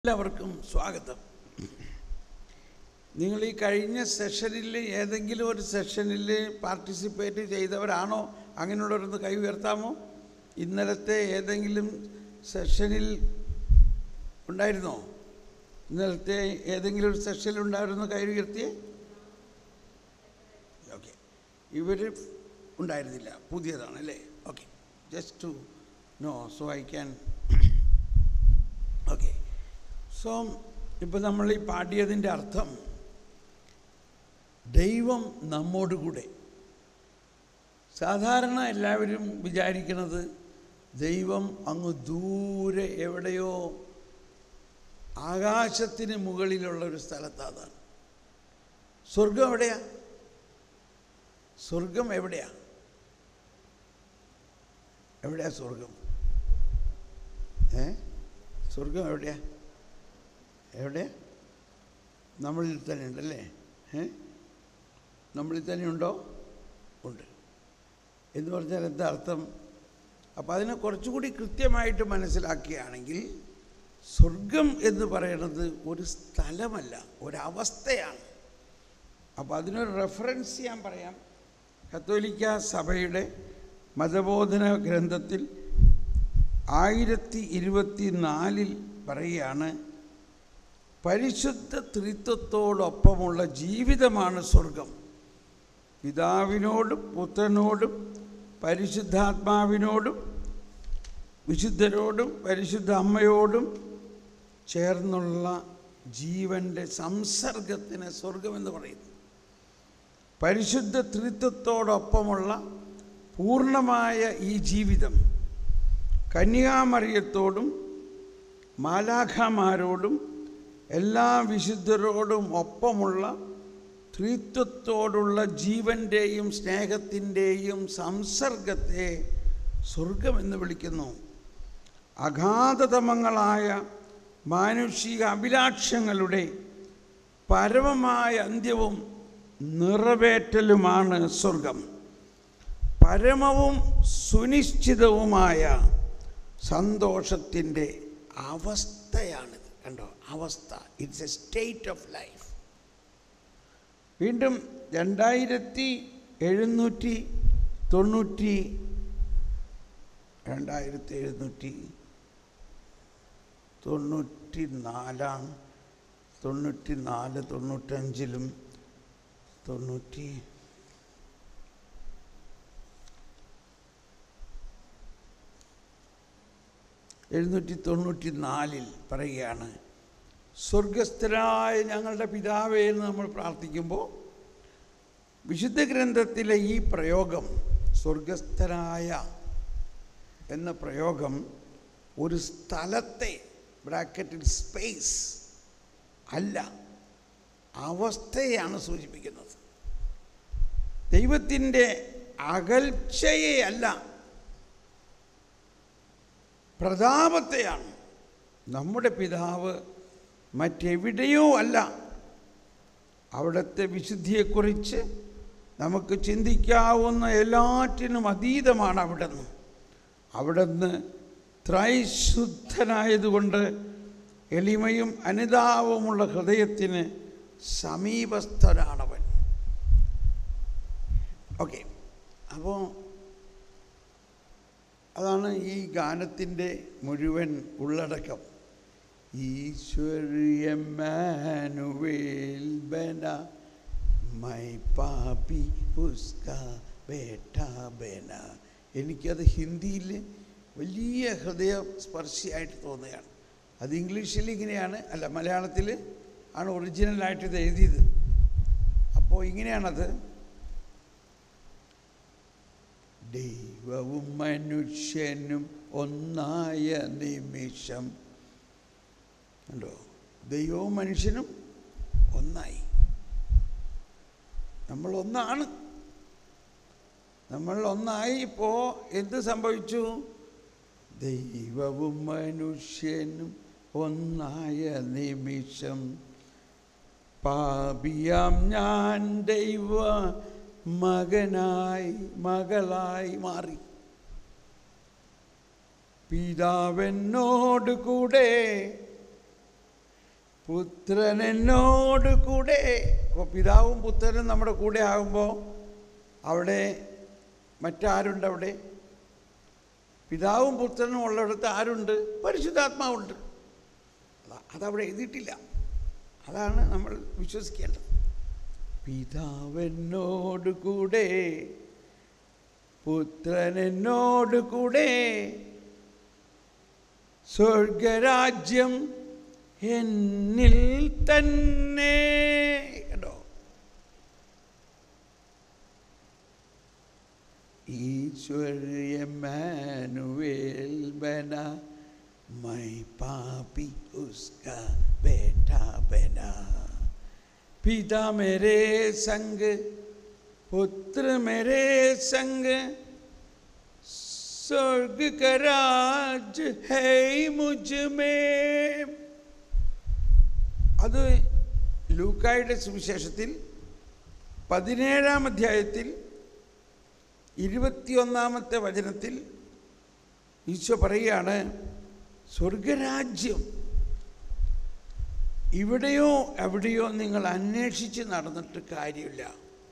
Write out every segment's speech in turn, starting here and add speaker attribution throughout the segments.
Speaker 1: എല്ലാവർക്കും സ്വാഗതം നിങ്ങൾ ഈ കഴിഞ്ഞ സെഷനിൽ ഏതെങ്കിലും ഒരു സെഷനിൽ പാർട്ടിസിപ്പേറ്റ് ചെയ്തവരാണോ അങ്ങനെയുള്ളവരൊന്ന് കൈ ഉയർത്താമോ ഇന്നലത്തെ ഏതെങ്കിലും സെഷനിൽ ഉണ്ടായിരുന്നോ ഇന്നലത്തെ ഏതെങ്കിലും ഒരു സെഷനിൽ ഉണ്ടായിരുന്നോ കൈ ഉയർത്തിയേ ഓക്കെ ഇവർ ഉണ്ടായിരുന്നില്ല പുതിയതാണ് അല്ലേ okay just to know so I can okay so ഇപ്പം നമ്മൾ ഈ പാടിയതിൻ്റെ അർത്ഥം ദൈവം നമ്മോടുകൂടെ സാധാരണ എല്ലാവരും വിചാരിക്കുന്നത് ദൈവം അങ്ങ് ദൂരെ എവിടെയോ ആകാശത്തിന് മുകളിലുള്ള ഒരു സ്ഥലത്താണ് സ്വർഗം എവിടെയാ സ്വർഗം എവിടെയാ എവിടെയാ സ്വർഗം ഏ സ്വർഗം എവിടെയാ എവിടെ നമ്മളിൽ തന്നെ ഉണ്ടല്ലേ ഏ നമ്മളിൽ തന്നെ ഉണ്ടോ ഉണ്ട് എന്ന് പറഞ്ഞാൽ എന്താ അർത്ഥം അപ്പോൾ അതിനെ കുറച്ചുകൂടി കൃത്യമായിട്ട് മനസ്സിലാക്കുകയാണെങ്കിൽ സ്വർഗം എന്ന് പറയുന്നത് ഒരു സ്ഥലമല്ല ഒരവസ്ഥയാണ് അപ്പോൾ അതിനൊരു റെഫറൻസ് ഞാൻ പറയാം കത്തോലിക്ക സഭയുടെ മതബോധന ഗ്രന്ഥത്തിൽ ആയിരത്തി ഇരുപത്തി നാലിൽ പറയുകയാണ് പരിശുദ്ധ ത്രിത്വത്തോടൊപ്പമുള്ള ജീവിതമാണ് സ്വർഗം പിതാവിനോടും പുത്രനോടും പരിശുദ്ധാത്മാവിനോടും വിശുദ്ധരോടും പരിശുദ്ധ അമ്മയോടും ചേർന്നുള്ള ജീവൻ്റെ സംസർഗത്തിന് സ്വർഗമെന്ന് പറയുന്നു പരിശുദ്ധ ത്രിത്വത്തോടൊപ്പമുള്ള പൂർണ്ണമായ ഈ ജീവിതം കന്യാമറിയത്തോടും മാലാഖമാരോടും എല്ലാ വിശുദ്ധരോടും ഒപ്പമുള്ള ത്രിത്വത്തോടുള്ള ജീവൻ്റെയും സ്നേഹത്തിൻ്റെയും സംസർഗത്തെ സ്വർഗമെന്ന് വിളിക്കുന്നു അഗാധതമങ്ങളായ മാനുഷിക അഭിലാഷങ്ങളുടെ പരമമായ അന്ത്യവും നിറവേറ്റലുമാണ് സ്വർഗം പരമവും സുനിശ്ചിതവുമായ സന്തോഷത്തിൻ്റെ അവസ്ഥയാണിത് കണ്ടോ അവസ്ഥ it's a state of life വീണ്ടും രണ്ടായിരത്തി എഴുന്നൂറ്റി തൊണ്ണൂറ്റി രണ്ടായിരത്തി എഴുന്നൂറ്റി തൊണ്ണൂറ്റി നാലാം തൊണ്ണൂറ്റി നാല് തൊണ്ണൂറ്റഞ്ചിലും തൊണ്ണൂറ്റി എഴുന്നൂറ്റി തൊണ്ണൂറ്റി നാലിൽ പറയുകയാണ് സ്വർഗസ്ഥരായ ഞങ്ങളുടെ പിതാവേ എന്ന് നമ്മൾ പ്രാർത്ഥിക്കുമ്പോൾ വിശുദ്ധ ഗ്രന്ഥത്തിലെ ഈ പ്രയോഗം സ്വർഗസ്ഥരായ എന്ന പ്രയോഗം ഒരു സ്ഥലത്തെ ബ്രാക്കറ്റിൽ സ്പേസ് അല്ല അവസ്ഥയാണ് സൂചിപ്പിക്കുന്നത് ദൈവത്തിൻ്റെ അകൽച്ചയെ അല്ല പ്രതാപത്തെയാണ് നമ്മുടെ പിതാവ് മറ്റെവിടെയോ അല്ല അവിടുത്തെ വിശുദ്ധിയെക്കുറിച്ച് നമുക്ക് ചിന്തിക്കാവുന്ന എല്ലാറ്റിനും അതീതമാണ് അവിടുന്ന് അവിടുന്ന് ത്രൈശുദ്ധനായതുകൊണ്ട് എളിമയും അനുതാപമുള്ള ഹൃദയത്തിന് സമീപസ്ഥനാണവൻ ഓക്കെ അപ്പോൾ അതാണ് ഈ ഗാനത്തിൻ്റെ മുഴുവൻ ഉള്ളടക്കം ഈശ്വര്യമാനുവേൽ ബന മൈ പാപ്പി ഉസ്ക ബേട്ട ബേന എനിക്കത് ഹിന്ദിയിൽ വലിയ ഹൃദയ സ്പർശിയായിട്ട് തോന്നുകയാണ് അത് ഇംഗ്ലീഷിൽ ഇങ്ങനെയാണ് അല്ല മലയാളത്തിൽ ആണ് ഒറിജിനലായിട്ട് ഇത് എഴുതിയത് അപ്പോൾ ഇങ്ങനെയാണത് ദൈവവും മനുഷ്യനും ഒന്നായ നിമിഷം ഉണ്ടോ ദൈവവും മനുഷ്യനും ഒന്നായി നമ്മൾ ഒന്നാണ് നമ്മൾ ഒന്നായി ഇപ്പോൾ എന്ത് സംഭവിച്ചു ദൈവവും മനുഷ്യനും ഒന്നായ നിമിഷം പാപിയാം ഞാൻ ദൈവ മകനായി മകളായി മാറി പിതാവെന്നോട് കൂടെ പുത്രൻ എന്നോട് കൂടെ അപ്പോൾ പിതാവും പുത്രനും നമ്മുടെ കൂടെ ആകുമ്പോൾ അവിടെ മറ്റാരുണ്ട് അവിടെ പിതാവും പുത്രനും ഉള്ളിടത്ത് ആരുണ്ട് പരിശുദ്ധാത്മാവുണ്ട് അതാ- അതവിടെ എഴുതിയിട്ടില്ല അതാണ് നമ്മൾ വിശ്വസിക്കേണ്ടത് പിതാവെന്നോട് കൂടെ പുത്രൻ എന്നോട് കൂടെ സ്വർഗരാജ്യം എന്നിൽ തന്നെ കേട്ടോ ईश्वरीयमानुएल बना मैं पापी उसका बेटा बना पिता मेरे संग पुत्र मेरे संग स्वर्ग का राज है मुझ में അത് ലൂക്കായുടെ സുവിശേഷത്തിൽ പതിനേഴാം അധ്യായത്തിൽ ഇരുപത്തിയൊന്നാമത്തെ വചനത്തിൽ ഈശോ പറയുകയാണ് സ്വർഗരാജ്യം ഇവിടെയോ എവിടെയോ നിങ്ങൾ അന്വേഷിച്ച് നടന്നിട്ട് കാര്യമില്ല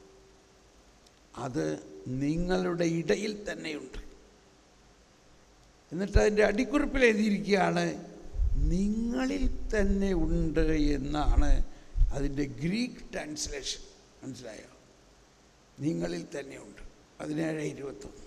Speaker 1: അത് നിങ്ങളുടെ ഇടയിൽ തന്നെയുണ്ട് എന്നിട്ട് അതിൻ്റെ അടിക്കുറിപ്പിൽ എഴുതിയിരിക്കുകയാണ് നിങ്ങളിൽ തന്നെ ഉണ്ട് എന്നാണ് അതിൻ്റെ ഗ്രീക്ക് ട്രാൻസ്ലേഷൻ മനസ്സിലായോ നിങ്ങളിൽ തന്നെയുണ്ട് പതിനേഴ് ഇരുപത്തൊന്ന്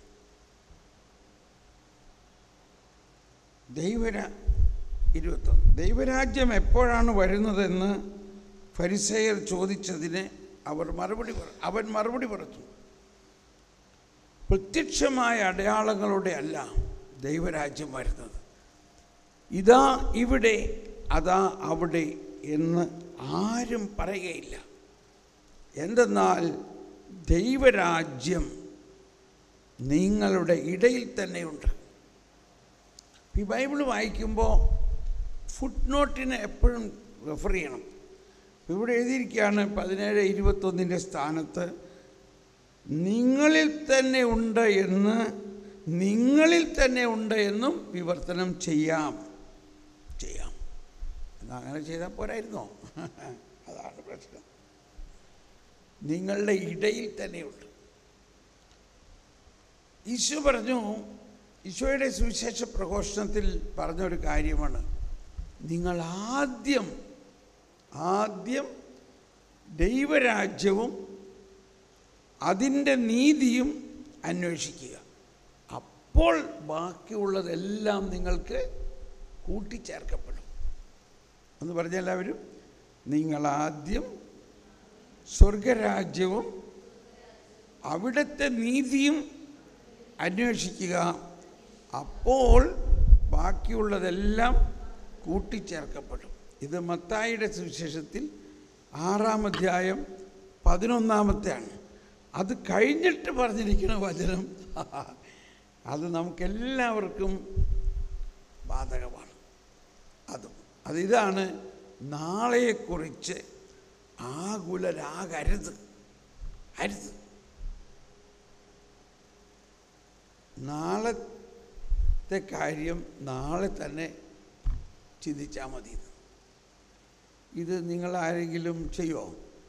Speaker 1: ദൈവരാ ഇരുപത്തൊന്ന് ദൈവരാജ്യം എപ്പോഴാണ് വരുന്നതെന്ന് ഫരിസയർ ചോദിച്ചതിന് അവർ മറുപടി പറ അവൻ മറുപടി പറഞ്ഞു പ്രത്യക്ഷമായ അടയാളങ്ങളുടെ അല്ല ദൈവരാജ്യം വരുന്നത് ഇതാ ഇവിടെ അതാ അവിടെ എന്ന് ആരും പറയുകയില്ല എന്തെന്നാൽ ദൈവരാജ്യം നിങ്ങളുടെ ഇടയിൽ തന്നെയുണ്ട് ഈ ബൈബിൾ വായിക്കുമ്പോൾ ഫുഡ് നോട്ടിന് എപ്പോഴും റെഫർ ചെയ്യണം ഇവിടെ എഴുതിയിരിക്കുകയാണ് പതിനേഴ് ഇരുപത്തൊന്നിൻ്റെ സ്ഥാനത്ത് നിങ്ങളിൽ തന്നെ ഉണ്ട് എന്ന് നിങ്ങളിൽ തന്നെ ഉണ്ട് എന്നും വിവർത്തനം ചെയ്യാം ചെയ്യാം എന്നാൽ അങ്ങനെ ചെയ്താൽ പോരായിരുന്നോ അതാണ് പ്രശ്നം നിങ്ങളുടെ ഇടയിൽ തന്നെയുണ്ട് ഈശോ പറഞ്ഞു ഈശോയുടെ സുവിശേഷ പ്രഘോഷണത്തിൽ പറഞ്ഞൊരു കാര്യമാണ് നിങ്ങൾ ആദ്യം ആദ്യം ദൈവരാജ്യവും അതിൻ്റെ നീതിയും അന്വേഷിക്കുക അപ്പോൾ ബാക്കിയുള്ളതെല്ലാം നിങ്ങൾക്ക് കൂട്ടിച്ചേർക്കപ്പെടും എന്ന് പറഞ്ഞ എല്ലാവരും നിങ്ങൾ ആദ്യം സ്വർഗരാജ്യവും അവിടുത്തെ നീതിയും അന്വേഷിക്കുക അപ്പോൾ ബാക്കിയുള്ളതെല്ലാം കൂട്ടിച്ചേർക്കപ്പെടും ഇത് മത്തായിയുടെ സുവിശേഷത്തിൽ ആറാം അധ്യായം പതിനൊന്നാമത്തെയാണ് അത് കഴിഞ്ഞിട്ട് പറഞ്ഞിരിക്കുന്ന വചനം അത് നമുക്കെല്ലാവർക്കും ബാധകമാണ് അതും അതിതാണ് നാളെയെക്കുറിച്ച് ആകുലരാകരുത് അരുത് നാളത്തെ കാര്യം നാളെ തന്നെ ചിന്തിച്ചാൽ മതി ഇത് നിങ്ങൾ ആരെങ്കിലും ചെയ്യുമോ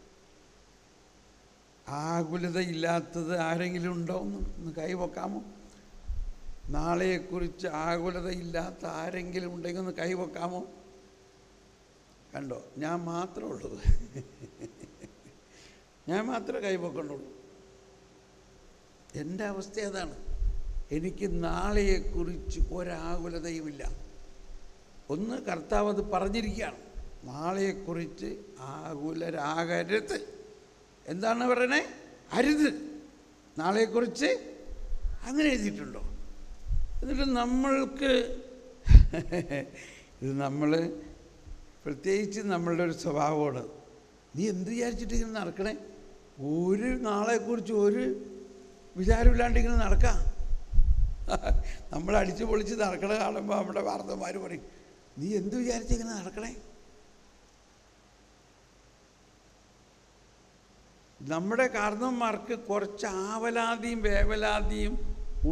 Speaker 1: ആകുലതയില്ലാത്തത് ആരെങ്കിലും ഉണ്ടോ എന്ന് ഒന്ന് കൈവക്കാമോ നാളെയെക്കുറിച്ച് ആകുലതയില്ലാത്ത ആരെങ്കിലും ഉണ്ടെങ്കിൽ ഒന്ന് കൈവക്കാമോ കണ്ടോ ഞാൻ മാത്രമേ ഉള്ളൂ ഞാൻ മാത്രമേ കൈവക്കുന്നുള്ളൂ എൻ്റെ അവസ്ഥ അതാണ് എനിക്ക് നാളെയെക്കുറിച്ച് ഒരാകുലതയുമില്ല ഒന്ന് കർത്താവ് അത് പറഞ്ഞിരിക്കുകയാണ് നാളെയെക്കുറിച്ച് ആകുലരാകരുത് എന്താണ് പറയണേ അരുത് നാളെക്കുറിച്ച് അങ്ങനെ എഴുതിയിട്ടുണ്ടോ എന്നിട്ട് നമ്മൾക്ക് ഇത് നമ്മൾ പ്രത്യേകിച്ച് നമ്മളുടെ ഒരു സ്വഭാവമാണ് നീ എന്ത് വിചാരിച്ചിട്ട് ഇങ്ങനെ നടക്കണേ ഒരു നാളെക്കുറിച്ച് ഒരു വിചാരമില്ലാണ്ട് ഇങ്ങനെ നടക്കാം നമ്മൾ അടിച്ചു പൊളിച്ച് നടക്കണ കാണുമ്പോൾ നമ്മുടെ വാർത്തമാർ പറയും നീ എന്ത് വിചാരിച്ച് ഇങ്ങനെ നടക്കണേ നമ്മുടെ കാരണവന്മാർക്ക് കുറച്ച് ആവലാതിയും വേവലാതിയും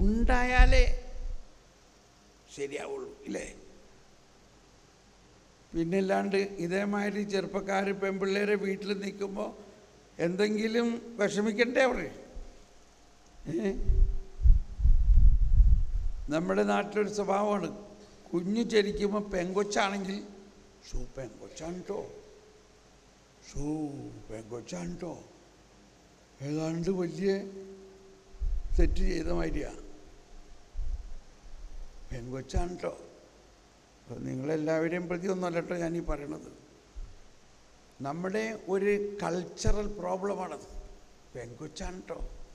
Speaker 1: ഉണ്ടായാലേ ശരിയാവുള്ളൂ ഇല്ലേ പിന്നെ അല്ലാണ്ട് ഇതേമാതിരി ചെറുപ്പക്കാർ പെൺപിള്ളേരെ വീട്ടിൽ നിൽക്കുമ്പോൾ എന്തെങ്കിലും വിഷമിക്കണ്ടേ അവർ ഏ? നമ്മുടെ നാട്ടിലൊരു സ്വഭാവമാണ് കുഞ്ഞു ചരിക്കുമ്പോൾ പെങ്കൊച്ചാണെങ്കിൽ ഷൂ പെങ്കൊച്ചാണ് കേട്ടോ ഷൂ പെങ്കൊച്ചാണ് കേട്ടോ ഏതാണ്ട് വലിയ തെറ്റ് ചെയ്ത മാതിരിയാണ് പെങ്കൊച്ചാണ് കേട്ടോ അപ്പോൾ നിങ്ങളെല്ലാവരെയും പ്രതി ഒന്നല്ല കേട്ടോ ഞാൻ ഈ പറയണത് നമ്മുടെ ഒരു കൾച്ചറൽ പ്രോബ്ലമാണത് പെങ്കൊച്ചാണ് കേട്ടോ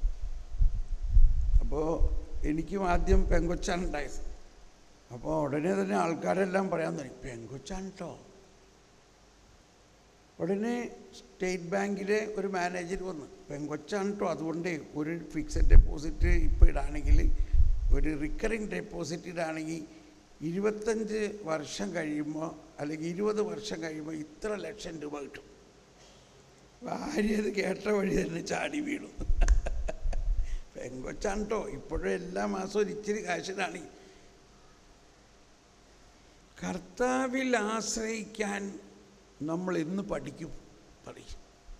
Speaker 1: അപ്പോൾ എനിക്കും ആദ്യം പെങ്കൊച്ചാണ് ഉണ്ടായത് അപ്പോൾ ഉടനെ തന്നെ ആൾക്കാരെല്ലാം പറയാൻ തുടങ്ങി പെങ്കൊച്ചാണ് കേട്ടോ ഉടനെ സ്റ്റേറ്റ് ബാങ്കിലെ ഒരു മാനേജർ വന്ന് പെങ്കൊച്ചാണ് കേട്ടോ അതുകൊണ്ട് ഒരു ഫിക്സഡ് ഡെപ്പോസിറ്റ് ഇപ്പോൾ ഇടാണെങ്കിൽ ഒരു റിക്കറിങ് ഡെപ്പോസിറ്റ് ഇടാണെങ്കിൽ ഇരുപത്തഞ്ച് വർഷം കഴിയുമ്പോൾ അല്ലെങ്കിൽ ഇരുപത് വർഷം കഴിയുമ്പോൾ ഇത്ര ലക്ഷം രൂപ കിട്ടും ഭാര്യ അത് കേട്ട വഴി തന്നെ ചാടി വീണു പെങ്കൊച്ചാണ് കേട്ടോ ഇപ്പോഴും എല്ലാ മാസവും ഒരു ഇച്ചിരി കാശിലാണ് കർത്താവിൽ ആശ്രയിക്കാൻ നമ്മൾ എന്ന് പഠിക്കും പഠിക്കും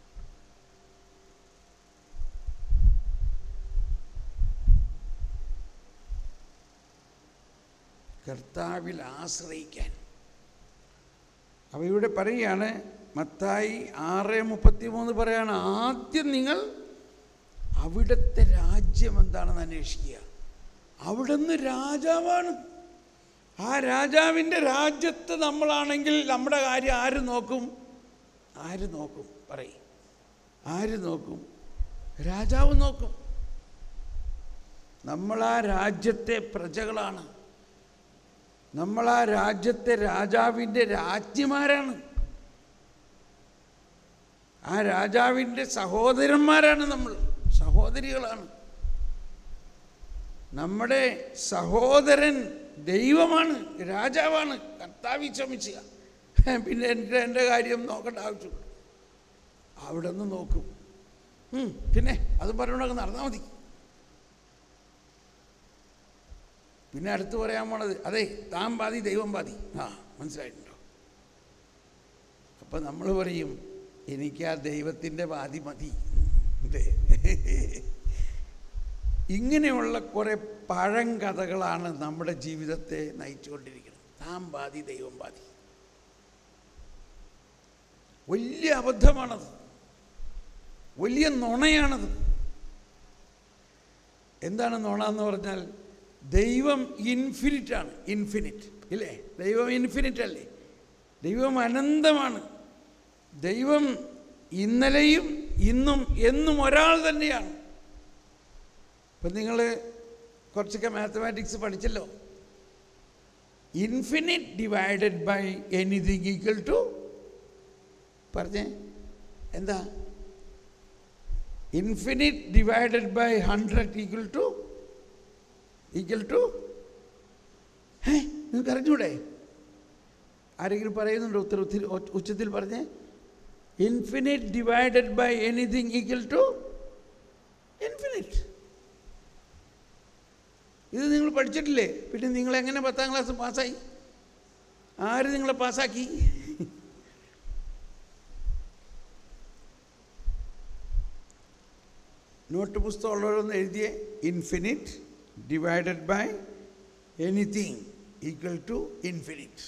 Speaker 1: കർത്താവിൽ ആശ്രയിക്കാൻ അപ്പോൾ ഇവിടെ പറയുകയാണ് മത്തായി ആറ് മുപ്പത്തി മൂന്ന് പറയാണ് ആദ്യം നിങ്ങൾ അവിടുത്തെ രാജ്യം എന്താണെന്ന് അന്വേഷിക്കുക അവിടുന്ന് രാജാവാണ് ആ രാജാവിൻ്റെ രാജ്യത്ത് നമ്മളാണെങ്കിൽ നമ്മുടെ കാര്യം ആര് നോക്കും ആര് നോക്കും പറയും ആര് നോക്കും രാജാവ് നോക്കും നമ്മൾ ആ രാജ്യത്തെ പ്രജകളാണ് നമ്മൾ ആ രാജ്യത്തെ രാജാവിൻ്റെ രാജ്ഞിമാരാണ് ആ രാജാവിൻ്റെ സഹോദരന്മാരാണ് നമ്മൾ സഹോദരികളാണ് നമ്മുടെ സഹോദരൻ ദൈവമാണ് രാജാവാണ് കർത്താവി ചമിച്ചുക പിന്നെ എൻ്റെ എൻ്റെ കാര്യം നോക്കേണ്ട ആവശ്യമുള്ളൂ അവിടെ നിന്ന് നോക്കും ഉം, പിന്നെ അത് പറഞ്ഞോണ്ടൊക്കെ നടന്നാൽ മതി പിന്നെ അടുത്ത് പറയാൻ പോണത് അതെ താൻ ബാധി ദൈവം ബാധി ആ മനസ്സിലായിട്ടുണ്ടോ അപ്പം നമ്മൾ പറയും എനിക്ക് ആ ദൈവത്തിൻ്റെ ബാധി മതി അല്ലേ ഇങ്ങനെയുള്ള കുറേ പഴങ്കഥകളാണ് നമ്മുടെ ജീവിതത്തെ നയിച്ചുകൊണ്ടിരിക്കുന്നത് താൻ ബാധി ദൈവം ബാധി വലിയ അബദ്ധമാണത് വലിയ നുണയാണത് എന്താണ് നുണ എന്ന് പറഞ്ഞാൽ ദൈവം ഇൻഫിനിറ്റ് ആണ് ഇൻഫിനിറ്റ് ഇല്ലേ ദൈവം ഇൻഫിനിറ്റ് അല്ലേ ദൈവം അനന്തമാണ് ദൈവം ഇന്നലെയും ഇന്നും എന്നും ഒരാൾ തന്നെയാണ് ഇപ്പം നിങ്ങൾ കുറച്ചൊക്കെ മാത്തമാറ്റിക്സ് പഠിച്ചല്ലോ infinite divided by anything equal to പറഞ്ഞേ എന്താ infinite divided by hundred equal to equal to ഏ നിങ്ങൾക്ക് അറിഞ്ഞൂടെ ആരെങ്കിലും പറയുന്നുണ്ടോ ഉത്തര ഉത്തി- ഉ- ഉച്ചത്തിൽ പറഞ്ഞേ infinite divided by anything equal to infinite ഇത് നിങ്ങൾ പഠിച്ചിട്ടില്ലേ പിന്നെ നിങ്ങൾ എങ്ങനെ പത്താം ക്ലാസ് പാസ്സായി ആര് നിങ്ങളെ പാസ്സാക്കി നോട്ട് പുസ്തകമുള്ളവരൊന്ന് എഴുതിയേ infinite divided by anything equal to infinite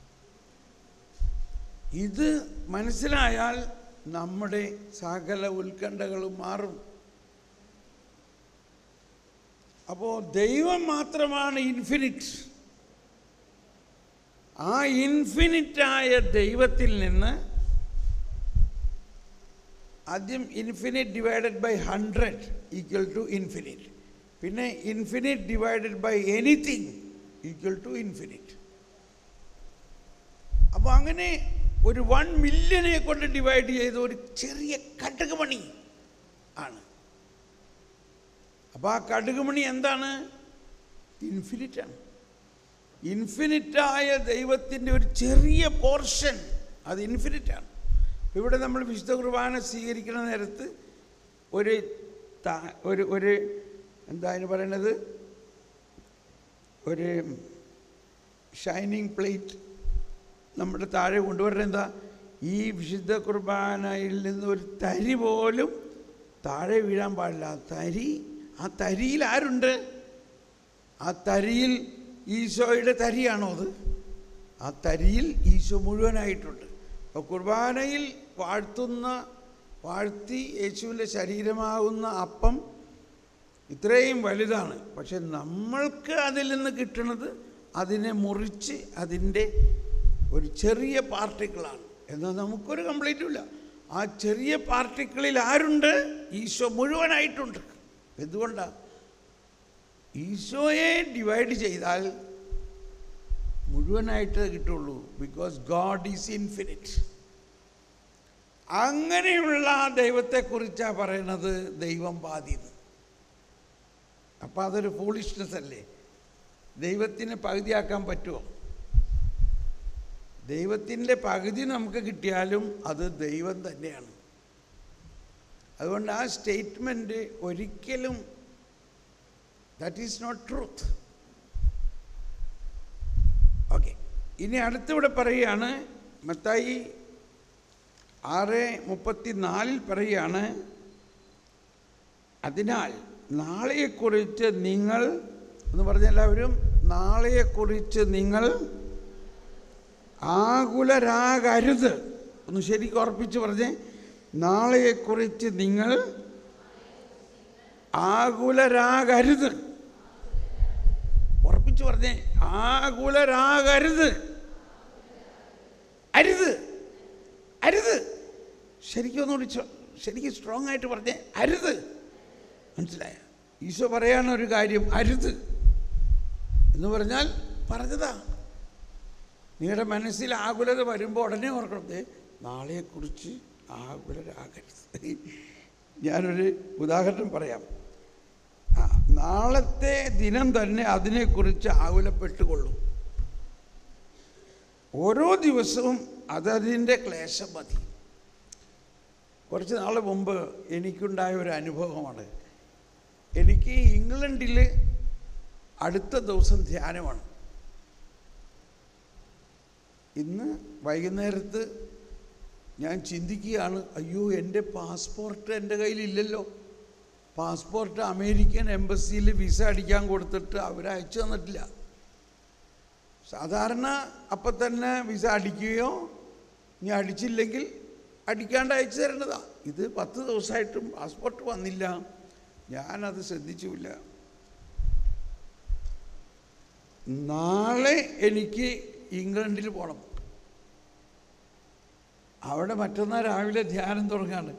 Speaker 1: ഇത് മനസ്സിലായാൽ നമ്മുടെ സകല ഉത്കണ്ഠകളും മാറും അപ്പോൾ ദൈവം മാത്രമാണ് ഇൻഫിനിറ്റ് ആ ഇൻഫിനിറ്റായ ദൈവത്തിൽ നിന്ന് ആദ്യം infinite divided by hundred equal to infinite പിന്നെ infinite divided by anything equal to infinite അപ്പോൾ അങ്ങനെ ഒരു വൺ മില്യനെ കൊണ്ട് ഡിവൈഡ് ചെയ്ത ഒരു ചെറിയ കടുകുമണി ആണ് അപ്പോൾ ആ കടുകുമണി എന്താണ് ഇൻഫിനിറ്റ് ആണ് ഇൻഫിനിറ്റായ ദൈവത്തിൻ്റെ ഒരു ചെറിയ പോർഷൻ അത് ഇൻഫിനിറ്റ് ആണ് ഇവിടെ നമ്മൾ വിശുദ്ധ കുർബാന സ്വീകരിക്കുന്ന നേരത്ത് ഒരു താ- ഒരു ഒരു എന്താ അതിന് പറയണത് ഒരു ഷൈനിങ് പ്ലേറ്റ് നമ്മുടെ താഴെ കൊണ്ടുവരുന്നത് എന്താ ഈ വിശുദ്ധ കുർബാനയിൽ നിന്ന് ഒരു തരി പോലും താഴെ വീഴാൻ പാടില്ല ആ തരി ആ തരിയിൽ ആരുണ്ട് ആ തരിയിൽ ഈശോയുടെ തരിയാണോ അത് ആ തരിയിൽ ഈശോ മുഴുവനായിട്ടുണ്ട് അപ്പോൾ കുർബാനയിൽ വാഴ്ത്തുന്ന വാഴ്ത്തി യേശുവിൻ്റെ ശരീരമാകുന്ന അപ്പം ഇത്രയും വലുതാണ് പക്ഷെ നമ്മൾക്ക് അതിൽ നിന്ന് കിട്ടുന്നത് അതിനെ മുറിച്ച് അതിൻ്റെ ഒരു ചെറിയ പാർട്ടിക്കിളാണ് എന്നാൽ നമുക്കൊരു കംപ്ലീറ്റും ഇല്ല ആ ചെറിയ പാർട്ടിക്കിളിൽ ആരുണ്ട് ഈശോ മുഴുവനായിട്ടുണ്ട് എന്തുകൊണ്ടാണ് ഈശോയെ ഡിവൈഡ് ചെയ്താൽ മുഴുവനായിട്ട് കിട്ടുള്ളൂ ബിക്കോസ് ഗോഡ് ഈസ് ഇൻഫിനിറ്റ് അങ്ങനെയുള്ള ദൈവത്തെക്കുറിച്ചാണ് പറയണത് ദൈവം ബാധിയത് അപ്പം അതൊരു ഫൂളിഷ്നെസ് അല്ലേ ദൈവത്തിന് പകുതിയാക്കാൻ പറ്റുമോ ദൈവത്തിൻ്റെ പകുതി നമുക്ക് കിട്ടിയാലും അത് ദൈവം തന്നെയാണ് അതുകൊണ്ട് ആ സ്റ്റേറ്റ്മെൻറ്റ് ഒരിക്കലും that is not truth okay ഇനി അടുത്തിവിടെ പറയുകയാണ് മത്തായി ആറ് മുപ്പത്തി നാലിൽ പറയുകയാണ് അതിനാൽ നാളെയെക്കുറിച്ച് നിങ്ങൾ എന്ന് പറഞ്ഞ എല്ലാവരും നാളെയെക്കുറിച്ച് നിങ്ങൾ ആകുലരാകരുത് ഒന്ന് ശരിക്കും ഉറപ്പിച്ച് പറഞ്ഞേ നാളെയെക്കുറിച്ച് നിങ്ങൾ ആകുലരാകരുത് ഉറപ്പിച്ച് പറഞ്ഞേ ആകുലരാകരുത് അരുത് അരുത് ശരിക്കും ഒന്നുകൂടി ചൊ- ശരിക്കും സ്ട്രോങ് ആയിട്ട് പറഞ്ഞേ അരുത് മനസ്സിലായ ഈശോ പറയാണ് ഒരു കാര്യം അരുത് എന്ന് പറഞ്ഞാൽ പറഞ്ഞതാ നിങ്ങളുടെ മനസ്സിൽ ആകുലത വരുമ്പോൾ ഉടനെ ഓർക്കണം ദേ നാളെക്കുറിച്ച് ആകുലരാകരുത് ഞാനൊരു ഉദാഹരണം പറയാം ആ, നാളത്തെ ദിനം തന്നെ അതിനെക്കുറിച്ച് ആകുലപ്പെട്ടുകൊള്ളും ഓരോ ദിവസവും അതതിൻ്റെ ക്ലേശം മതി കുറച്ച് നാൾ മുമ്പ് എനിക്കുണ്ടായ ഒരു അനുഭവമാണ് എനിക്ക് ഇംഗ്ലണ്ടിൽ അടുത്ത ദിവസം ധ്യാനമാണ് ഇന്ന് വൈകുന്നേരത്ത് ഞാൻ ചിന്തിക്കുകയാണ് അയ്യോ എൻ്റെ പാസ്പോർട്ട് എൻ്റെ കയ്യിലില്ലല്ലോ പാസ്പോർട്ട് അമേരിക്കൻ എംബസിയിൽ വിസ അടിക്കാൻ കൊടുത്തിട്ട് അവർ അയച്ചു തന്നിട്ടില്ല സാധാരണ അപ്പം തന്നെ വിസ അടിക്കുകയോ ഇനി അടിച്ചില്ലെങ്കിൽ അടിക്കാണ്ട് അയച്ചു തരേണ്ടതാ ഇത് പത്ത് ദിവസമായിട്ടും പാസ്പോർട്ട് വന്നില്ല ഞാനത് ശ്രദ്ധിച്ചുമില്ല നാളെ എനിക്ക് ഇംഗ്ലണ്ടിൽ പോകണം അവിടെ മറ്റന്നാൾ രാവിലെ ധ്യാനം തുടങ്ങാണ്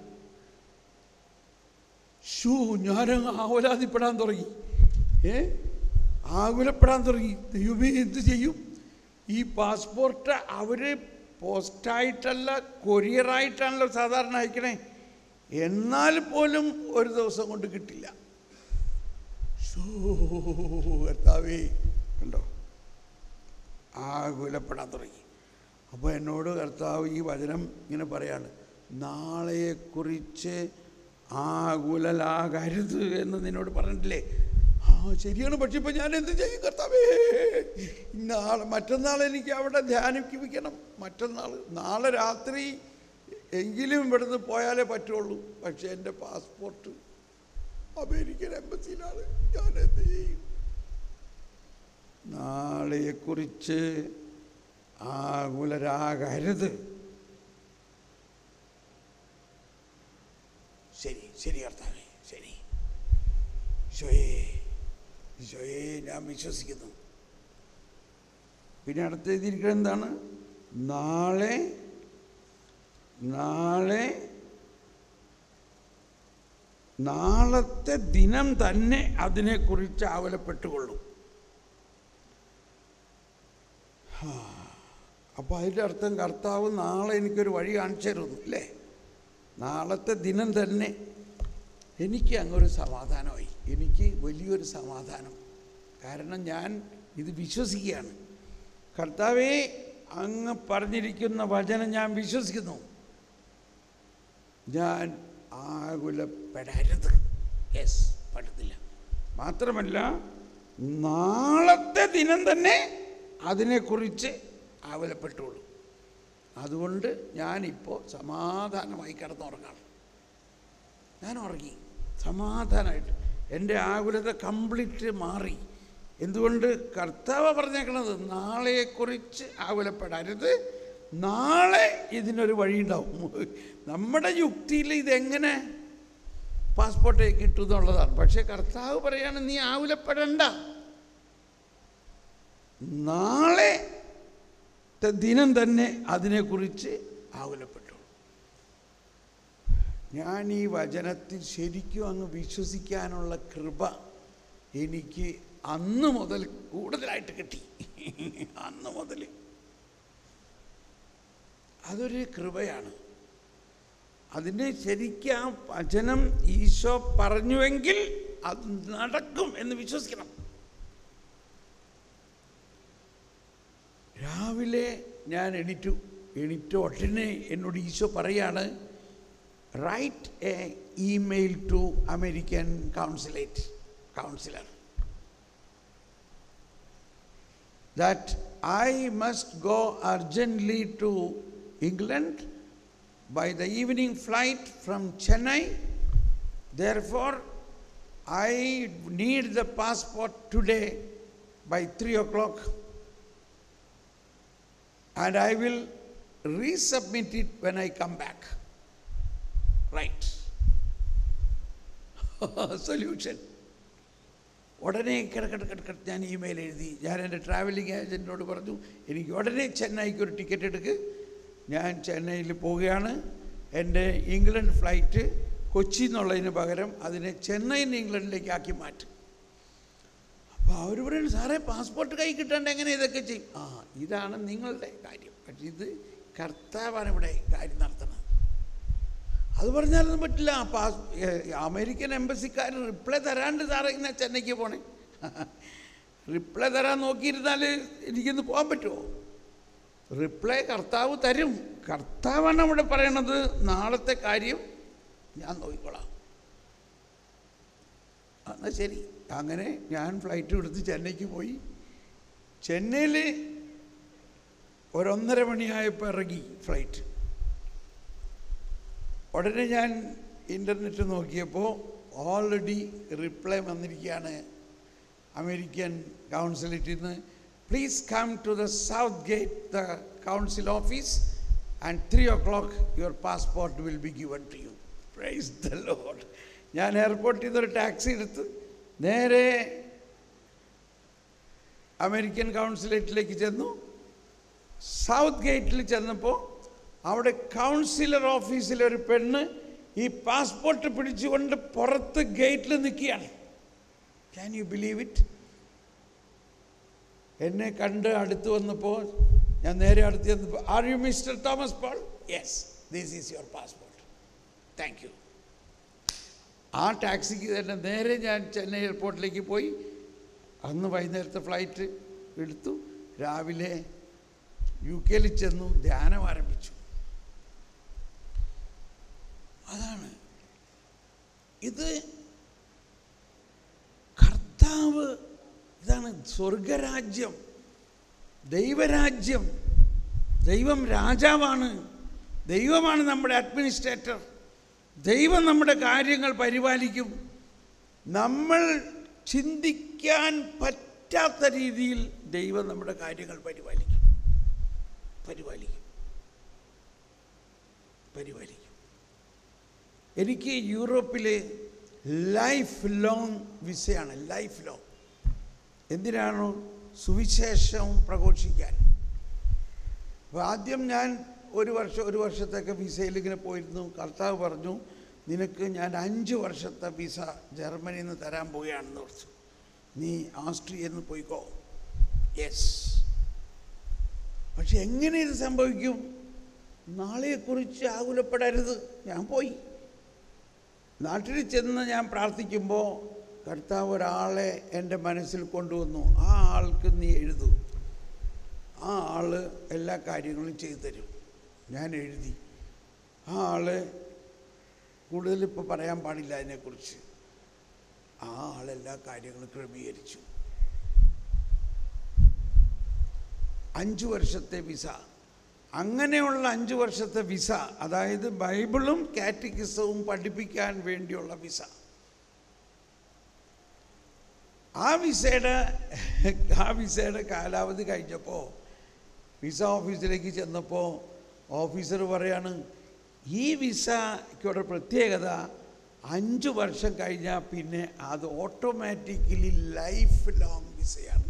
Speaker 1: ഷൂ ഞാനങ്ങ് ആവലാതിപ്പെടാൻ തുടങ്ങി ഏ ആകുലപ്പെടാൻ തുടങ്ങി ദൈവമേ എന്ത് ചെയ്യും ഈ പാസ്പോർട്ട് അവർ പോസ്റ്റായിട്ടല്ല കൊറിയറായിട്ടാണല്ലോ സാധാരണ അയക്കണേ എന്നാൽ പോലും ഒരു ദിവസം കൊണ്ട് കിട്ടില്ല ഷോ കർത്താവേ കണ്ടോ ആകുലപ്പെടാൻ തുടങ്ങി അപ്പോൾ എന്നോട് കർത്താവ് ഈ വചനം ഇങ്ങനെ പറയാണ് നാളെയെക്കുറിച്ച് ആകുലലാകരുത് എന്ന് നിന്നോട് പറഞ്ഞിട്ടില്ലേ ആ ശരിയാണ് പക്ഷെ ഇപ്പം ഞാൻ എന്ത് ചെയ്യും കർത്താവേ നാളെ മറ്റന്നാൾ എനിക്ക് അവിടെ ധ്യാനിപ്പിക്കണം മറ്റന്നാൾ നാളെ രാത്രി എങ്കിലും ഇവിടുന്ന് പോയാലേ പറ്റുള്ളൂ പക്ഷെ എൻ്റെ പാസ്പോർട്ട് അമേരിക്കൻ എംബസിയിലാണ് ഞാൻ എന്ത് ചെയ്യും നാളെയെക്കുറിച്ച് ആകുലരാകരുത് ശരി ശരി കർത്താവേ ശരി ഈശോയെ ഈശോയെ ഞാൻ വിശ്വസിക്കുന്നു പിന്നെ അടുത്ത് എഴുതിയിരിക്കുന്നത് എന്താണ് നാളെ നാളെ നാളത്തെ ദിനം തന്നെ അതിനെക്കുറിച്ച് ആവലപ്പെട്ടുകൊള്ളും അപ്പോൾ അതിൻ്റെ അർത്ഥം കർത്താവ് നാളെ എനിക്കൊരു വഴി കാണിച്ചു തരുന്നു അല്ലേ നാളത്തെ ദിനം തന്നെ എനിക്ക് അങ്ങൊരു സമാധാനമായി എനിക്ക് വലിയൊരു സമാധാനം കാരണം ഞാൻ ഇത് വിശ്വസിക്കുകയാണ് കർത്താവേ അങ്ങ് പറഞ്ഞിരിക്കുന്ന വചനം ഞാൻ വിശ്വസിക്കുന്നു ഞാൻ ആകുലപ്പെടരുത് യെസ് പറ്റത്തില്ല മാത്രമല്ല നാളത്തെ ദിനം തന്നെ അതിനെക്കുറിച്ച് ആകുലപ്പെട്ടുള്ളൂ അതുകൊണ്ട് ഞാനിപ്പോൾ സമാധാനമായി കിടന്നുറങ്ങാണ് ഞാൻ ഉറങ്ങി സമാധാനമായിട്ട് എൻ്റെ ആകുലത കംപ്ലീറ്റ് മാറി എന്തുകൊണ്ട് കർത്താവ് പറഞ്ഞേക്കണത് നാളെക്കുറിച്ച് ആകുലപ്പെടരുത് നാളെ ഇതിനൊരു വഴിയുണ്ടാവും നമ്മുടെ യുക്തിയിൽ ഇതെങ്ങനെ പാസ്പോർട്ട് കിട്ടും എന്നുള്ളതാണ് പക്ഷേ കർത്താവ് പറയാണ് നീ ആകുലപ്പെടണ്ട നാളെ ത്തെ ദിനം തന്നെ അതിനെക്കുറിച്ച് ആകുലപ്പെട്ടു ഞാൻ ഈ വചനത്തിൽ ശരിക്കും അങ്ങ് വിശ്വസിക്കാനുള്ള കൃപ എനിക്ക് അന്ന് മുതൽ കൂടുതലായിട്ട് കിട്ടി അന്ന് മുതൽ അതൊരു കൃപയാണ് അതിന് ശരിക്കും ആ വചനം ഈശോ പറഞ്ഞുവെങ്കിൽ അത് നടക്കും എന്ന് വിശ്വസിക്കണം രാവിലെ ഞാൻ എണീറ്റു എണീറ്റ ഉടനെ എന്നോട് ഈശോ പറയാണ് write a email to American consulate counsellor that I must go urgently to England by the evening flight from Chennai. Therefore, I need the passport today by 3 o'clock and I will resubmit it when I come back. Right. Solution. ഉടനെ കിടക്കട്ട് കിടക്കട്ട് ഞാൻ email എഴുതി ഞാൻ എൻ്റെ travelling ഏജൻറ്റിനോട് പറഞ്ഞു എനിക്ക് ഉടനെ ചെന്നൈക്ക് ഒരു ticket എടുക്ക് ഞാൻ ചെന്നൈയിൽ പോവുകയാണ് എൻ്റെ ഇംഗ്ലണ്ട് ഫ്ലൈറ്റ് കൊച്ചി എന്നുള്ളതിന് പകരം അതിനെ ചെന്നൈയിൽ നിന്ന് ഇംഗ്ലണ്ടിലേക്ക് ആക്കി മാറ്റും അപ്പോൾ അവർ പറയുന്നു സാറേ പാസ്പോർട്ട് കൈ കിട്ടാണ്ട് എങ്ങനെ ഇതൊക്കെ ചെയ്യും ആ ഇതാണ് നിങ്ങളുടെ കാര്യം പക്ഷേ ഇത് കർത്താവാണ് ഇവിടെ കാര്യം നടത്തുന്നത് അത് പറഞ്ഞാലൊന്നും പറ്റില്ല പാസ് അമേരിക്കൻ എംബസിക്കാർ റിപ്ലൈ തരാണ്ട് സാറേ ഇങ്ങനെ ചെന്നൈക്ക് പോണേ റിപ്ലൈ തരാൻ നോക്കിയിരുന്നാൽ എനിക്കിന്ന് പോകാൻ പറ്റുമോ റിപ്ലൈ കർത്താവ് തരും കർത്താവാണ് അവിടെ പറയണത് നാളത്തെ കാര്യം ഞാൻ നോക്കിക്കോളാം എന്നാൽ ശരി അങ്ങനെ ഞാൻ ഫ്ലൈറ്റ് എടുത്ത് ചെന്നൈക്ക് പോയി ചെന്നൈയിൽ ഒരൊന്നര മണിയായപ്പോൾ ഇറങ്ങി ഫ്ലൈറ്റ് ഉടനെ ഞാൻ ഇൻ്റർനെറ്റ് നോക്കിയപ്പോൾ ഓൾറെഡി റിപ്ലൈ വന്നിരിക്കുകയാണ് അമേരിക്കൻ കൗൺസിലേറ്റിൽ നിന്ന് please come to the south gate the council office and three o'clock your passport will be given to you praise the lord ഞാൻ എയർപോർട്ടിൽ നിന്നൊരു ടാക്സി എടുത്ത് നേരെ അമേരിക്കൻ കൗൺസിലേറ്റിലേക്ക് ചെന്നു സൗത്ത് ഗേറ്റിൽ ചെന്നപ്പോൾ അവിടെ കൗൺസിലർ ഓഫീസിലെ ഒരു പെണ്ണ് ഈ പാസ്പോർട്ട് പിടിച്ചുകൊണ്ട് പുറത്ത് ഗേറ്റിൽ നിൽക്കുകയാണ് ക്യാൻ യു ബിലീവ് ഇറ്റ് എന്നെ കണ്ട് അടുത്ത് വന്നപ്പോൾ ഞാൻ നേരെ അടുത്ത് ചെന്നപ്പോൾ are you mister Thomas Paul yes this is your passport thank you ആ ടാക്സിക്ക് തന്നെ നേരെ ഞാൻ ചെന്നൈ എയർപോർട്ടിലേക്ക് പോയി അന്ന് വൈകുന്നേരത്തെ ഫ്ലൈറ്റ് എടുത്തു രാവിലെ യു കെയിൽ ചെന്നു ധ്യാനം ആരംഭിച്ചു അതാണ് ഇത് കർത്താവ് ഇതാണ് സ്വർഗരാജ്യം ദൈവരാജ്യം ദൈവം രാജാവാണ് ദൈവമാണ് നമ്മുടെ അഡ്മിനിസ്ട്രേറ്റർ ദൈവം നമ്മുടെ കാര്യങ്ങൾ പരിപാലിക്കും നമ്മൾ ചിന്തിക്കാൻ പറ്റാത്ത രീതിയിൽ ദൈവം നമ്മുടെ കാര്യങ്ങൾ പരിപാലിക്കും പരിപാലിക്കും പരിപാലിക്കും എനിക്ക് യൂറോപ്പിലെ ലൈഫ് ലോങ് വിസയാണ് ലൈഫ് ലോങ് എന്തിനാണോ സുവിശേഷം പ്രഘോഷിക്കാൻ അപ്പോൾ ആദ്യം ഞാൻ ഒരു വർഷം ഒരു വർഷത്തൊക്കെ വിസയിൽ ഇങ്ങനെ പോയിരുന്നു കർത്താവ് പറഞ്ഞു നിനക്ക് ഞാൻ അഞ്ച് വർഷത്തെ വിസ ജർമ്മനിയിൽ നിന്ന് തരാൻ പോവുകയാണെന്ന് പറഞ്ഞു നീ ആസ്ട്രിയയിൽ നിന്ന് പോയിക്കോ യെസ് പക്ഷെ എങ്ങനെ ഇത് സംഭവിക്കും നാളെക്കുറിച്ച് ആകുലപ്പെടരുത് ഞാൻ പോയി നാട്ടിൽ ചെന്ന് ഞാൻ പ്രാർത്ഥിക്കുമ്പോൾ കർത്താവ് ഒരാളെ എൻ്റെ മനസ്സിൽ കൊണ്ടുവന്നു ആ ആൾക്ക് നീ എഴുതൂ ആ ആൾ എല്ലാ കാര്യങ്ങളും ചെയ്തു തരും ഞാൻ എഴുതി ആ ആള് കൂടുതൽ ഇപ്പോൾ പറയാൻ പാടില്ല അതിനെക്കുറിച്ച് ആ ആളെല്ലാ കാര്യങ്ങളും ക്രമീകരിച്ചു അഞ്ച് വർഷത്തെ വിസ അങ്ങനെയുള്ള അഞ്ച് വർഷത്തെ വിസ അതായത് ബൈബിളും കാറ്റക്കിസവും പഠിപ്പിക്കാൻ വേണ്ടിയുള്ള വിസ ആ വിസയുടെ ആ വിസയുടെ കാലാവധി കഴിഞ്ഞപ്പോൾ വിസ ഓഫീസിലേക്ക് ചെന്നപ്പോൾ ഓഫീസർ പറയാണ് ഈ വിസയ്ക്കൊരു പ്രത്യേകത അഞ്ച് വർഷം കഴിഞ്ഞാൽ പിന്നെ അത് ഓട്ടോമാറ്റിക്കലി ലൈഫ് ലോങ് വിസയാണ്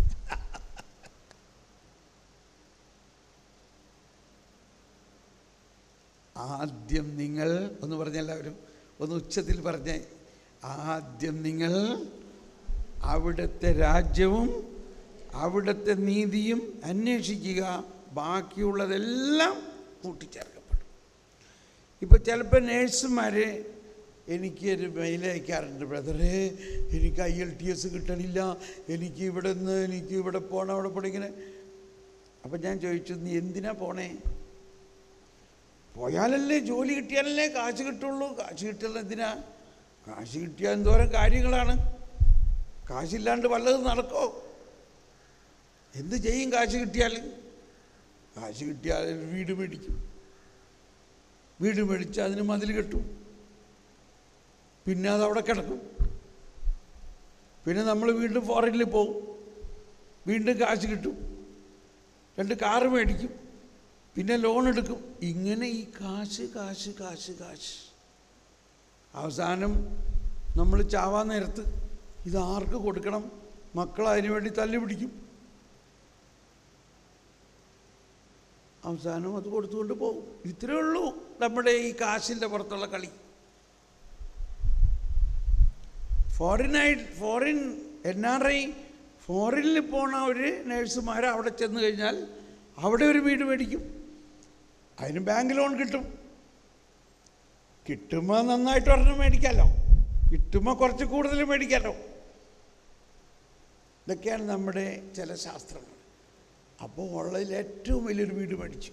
Speaker 1: ആദ്യം നിങ്ങൾ ഒന്ന് പറഞ്ഞ എല്ലാവരും ഒന്ന് ഉച്ചത്തിൽ പറഞ്ഞേ ആദ്യം നിങ്ങൾ അവിടുത്തെ രാജ്യവും അവിടുത്തെ നീതിയും അന്വേഷിക്കുക ബാക്കിയുള്ളതെല്ലാം കൂട്ടിച്ചേർക്കപ്പെടും ഇപ്പോൾ ചിലപ്പോൾ നേഴ്സുമാർ എനിക്ക് ഒരു മെയിൽ അയക്കാറുണ്ട് ബ്രദറെ എനിക്ക് ഐ എൽ ടി എസ് കിട്ടണില്ല എനിക്ക് ഇവിടെ നിന്ന് എനിക്ക് ഇവിടെ പോകണം അവിടെ പോകണം ഇങ്ങനെ അപ്പം ഞാൻ ചോദിച്ചു നീ എന്തിനാ പോണേ പോയാലല്ലേ ജോലി കിട്ടിയാലല്ലേ കാശ് കിട്ടുള്ളൂ കാശ് കിട്ടിയാൽ എന്തിനാ കാശ് കിട്ടിയാൽ എന്തോരം കാര്യങ്ങളാണ് കാശില്ലാണ്ട് വല്ലതും നടക്കോ എന്ത് ചെയ്യും കാശ് കിട്ടിയാൽ കാശ് കിട്ടിയാൽ ഒരു വീട് മേടിക്കും വീട് മേടിച്ച് അതിന് മതിൽ കെട്ടും പിന്നെ അത് അവിടെ കിടക്കും പിന്നെ നമ്മൾ വീണ്ടും ഫോറിനിൽ പോകും വീണ്ടും കാശ് കിട്ടും രണ്ട് കാറ് മേടിക്കും പിന്നെ ലോൺ എടുക്കും ഇങ്ങനെ ഈ കാശ് കാശ് കാശ് കാശ് അവസാനം നമ്മൾ ചാവാൻ നേരത്ത് ഇത് ആർക്ക് കൊടുക്കണം മക്കൾ അതിനു വേണ്ടി തല്ലി പിടിക്കും അവസാനം അത് കൊടുത്തുകൊണ്ട് പോകും ഇത്രയേ ഉള്ളൂ നമ്മുടെ ഈ കാശിൻ്റെ പുറത്തുള്ള കളി ഫോറിനായിട്ട് ഫോറിൻ എൻ ആർ ഐ ഫോറിനിൽ പോണ ഒരു നേഴ്സുമാർ അവിടെ ചെന്ന് കഴിഞ്ഞാൽ അവിടെ ഒരു വീട് മേടിക്കും അതിന് ബാങ്ക് ലോൺ കിട്ടും കിട്ടുമ്പോൾ നന്നായിട്ട് ഒരെണ്ണം മേടിക്കാമല്ലോ കിട്ടുമ്പോൾ കുറച്ച് കൂടുതൽ മേടിക്കാമല്ലോ ഇതൊക്കെയാണ് നമ്മുടെ ചില ശാസ്ത്രങ്ങൾ അപ്പോൾ ഉള്ളതിൽ ഏറ്റവും വലിയൊരു വീട് മേടിച്ചു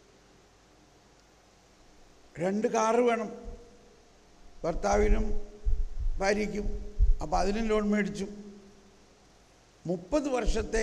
Speaker 1: രണ്ട് കാറ് വേണം ഭർത്താവിനും ഭാര്യയ്ക്കും അപ്പോൾ അതിനും ലോൺ മേടിച്ചു മുപ്പത് വർഷത്തെ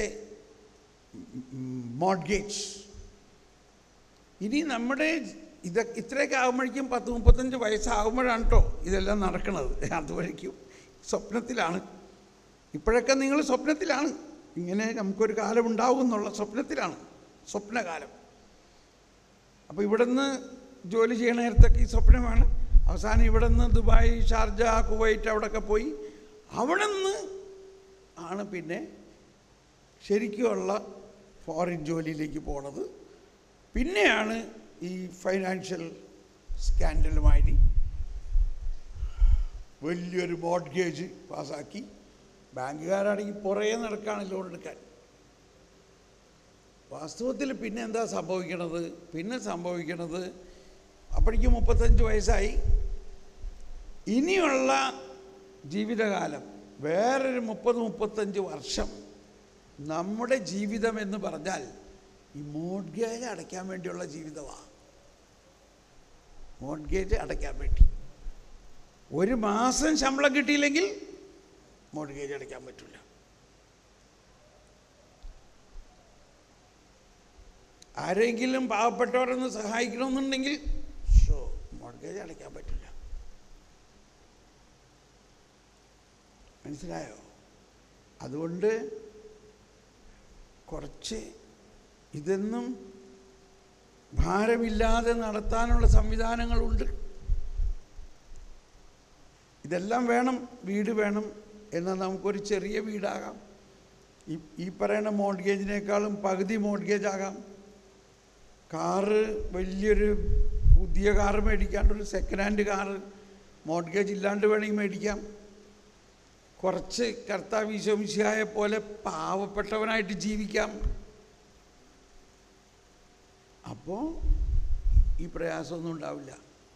Speaker 1: മോഡ്ഗേജ് ഇനി നമ്മുടെ ഇത് ഇത്രയൊക്കെ ആകുമ്പോഴേക്കും പത്ത് മുപ്പത്തഞ്ച് വയസ്സാകുമ്പോഴാണ് കേട്ടോ ഇതെല്ലാം നടക്കുന്നത് അതുവഴിക്കും സ്വപ്നത്തിലാണ് ഇപ്പോഴൊക്കെ നിങ്ങൾ സ്വപ്നത്തിലാണ് ഇങ്ങനെ നമുക്കൊരു കാലം ഉണ്ടാവും എന്നുള്ള സ്വപ്നത്തിലാണ് സ്വപ്നകാലം അപ്പോൾ ഇവിടുന്ന് ജോലി ചെയ്യണ നേരത്തൊക്കെ ഈ സ്വപ്നമാണ് അവസാനം ഇവിടെ നിന്ന് ദുബായ് ഷാർജ കുവൈറ്റ് അവിടെയൊക്കെ പോയി അവിടെ നിന്ന് ആണ് പിന്നെ ശരിക്കുമുള്ള ഫോറിൻ ജോലിയിലേക്ക് പോണത് പിന്നെയാണ് ഈ ഫൈനാൻഷ്യൽ സ്കാൻഡലുമായി വലിയൊരു മോഡ്ഗേജ് പാസ്സാക്കി ബാങ്കുകാരാണെങ്കിൽ പുറകെ നടക്കാണ് ലോൺ എടുക്കാൻ വാസ്തവത്തിൽ പിന്നെ എന്താ സംഭവിക്കണത് പിന്നെ സംഭവിക്കണത് അപ്പോഴേക്കും മുപ്പത്തഞ്ച് വയസ്സായി ഇനിയുള്ള ജീവിതകാലം വേറൊരു മുപ്പത് മുപ്പത്തഞ്ച് വർഷം നമ്മുടെ ജീവിതം എന്ന് പറഞ്ഞാൽ ഈ മോഡ്ഗേജ് അടയ്ക്കാൻ വേണ്ടിയുള്ള ജീവിതമാണ് മോഡ്ഗേജ് അടയ്ക്കാൻ വേണ്ടി ഒരു മാസം ശമ്പളം കിട്ടിയില്ലെങ്കിൽ മോഡ്ഗേജ് അടയ്ക്കാൻ പറ്റില്ല ആരെങ്കിലും പാവപ്പെട്ടവരൊന്ന് സഹായിക്കണമെന്നുണ്ടെങ്കിൽ ഷോ മോഡ്ഗേജ് അടയ്ക്കാൻ പറ്റില്ല മനസ്സിലായോ അതുകൊണ്ട് കുറച്ച് ഇതൊന്നും ഭാരമില്ലാതെ നടത്താനുള്ള സംവിധാനങ്ങളുണ്ട് ഇതെല്ലാം വേണം വീട് വേണം എന്നാൽ നമുക്കൊരു ചെറിയ വീടാകാം ഈ ഈ പറയുന്ന മോഡ്ഗേജിനേക്കാളും പകുതി മോഡ്ഗേജ് ആകാം കാറ് വലിയൊരു പുതിയ കാറ് മേടിക്കാണ്ട് ഒരു സെക്കൻഡ് ഹാൻഡ് കാറ് മോഡ്ഗേജ് ഇല്ലാണ്ട് വേണമെങ്കിൽ മേടിക്കാം കുറച്ച് കർത്താവ് ഈശോമിശിയായ പോലെ പാവപ്പെട്ടവനായിട്ട് ജീവിക്കാം അപ്പോൾ ഈ പ്രയാസമൊന്നും ഉണ്ടാവില്ല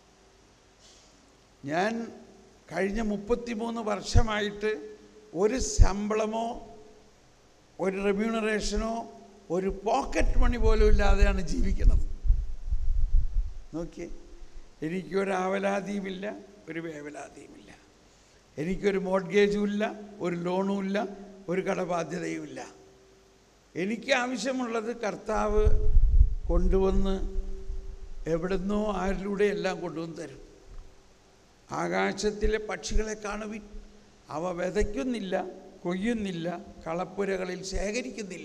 Speaker 1: ഞാൻ കഴിഞ്ഞ മുപ്പത്തിമൂന്ന് വർഷമായിട്ട് ഒരു ശമ്പളമോ ഒരു റെമ്യൂണറേഷനോ ഒരു പോക്കറ്റ് മണി പോലും ഇല്ലാതെയാണ് ജീവിക്കുന്നത് നോക്കിയേ എനിക്കൊരു ആവലാതിയുമില്ല ഒരു വേവലാതിയുമില്ല എനിക്കൊരു മോഡ്ഗേജും ഇല്ല ഒരു ലോണും ഇല്ല ഒരു കടബാധ്യതയും ഇല്ല എനിക്ക് ആവശ്യമുള്ളത് കർത്താവ് കൊണ്ടുവന്ന് എവിടുന്നോ ആരിലൂടെ എല്ലാം കൊണ്ടുവന്ന് തരും ആകാശത്തിലെ പക്ഷികളെ കാണുവിൻ അവ വിതയ്ക്കുന്നില്ല കൊയ്യുന്നില്ല കളപ്പുരകളിൽ ശേഖരിക്കുന്നില്ല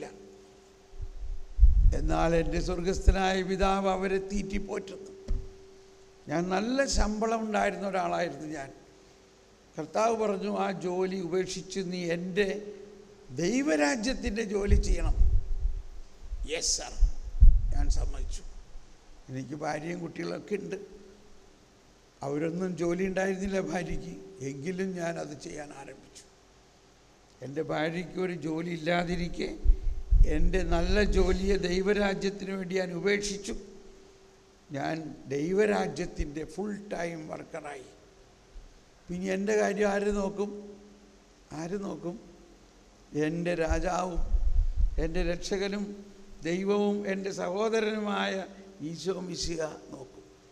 Speaker 1: എന്നാൽ എൻ്റെ സ്വർഗസ്ഥനായ പിതാവ് അവരെ തീറ്റിപ്പോറ്റുന്നു ഞാൻ നല്ല ശമ്പളം ഉണ്ടായിരുന്ന ഒരാളായിരുന്നു ഞാൻ കർത്താവ് പറഞ്ഞു ആ ജോലി ഉപേക്ഷിച്ച് നീ എൻ്റെ ദൈവരാജ്യത്തിൻ്റെ ജോലി ചെയ്യണം യെസ് സർ ഞാൻ സമ്മതിച്ചു എനിക്ക് ഭാര്യയും കുട്ടികളൊക്കെ ഉണ്ട് അവരൊന്നും ജോലി ഉണ്ടായിരുന്നില്ല ഭാര്യയ്ക്ക് എങ്കിലും ഞാൻ അത് ചെയ്യാൻ ആരംഭിച്ചു എൻ്റെ ഭാര്യയ്ക്ക് ഒരു ജോലി ഇല്ലാതിരിക്കെ എൻ്റെ നല്ല ജോലിയെ ദൈവരാജ്യത്തിന് വേണ്ടി ഞാൻ ഉപേക്ഷിച്ചു ഞാൻ ദൈവരാജ്യത്തിൻ്റെ ഫുൾ ടൈം വർക്കറായി പിന്നെ എൻ്റെ കാര്യം ആര് നോക്കും ആര് നോക്കും എൻ്റെ രാജാവും എൻ്റെ രക്ഷകനും ദൈവവും എൻ്റെ സഹോദരനുമായ ഈശോ മിശിക നോക്കും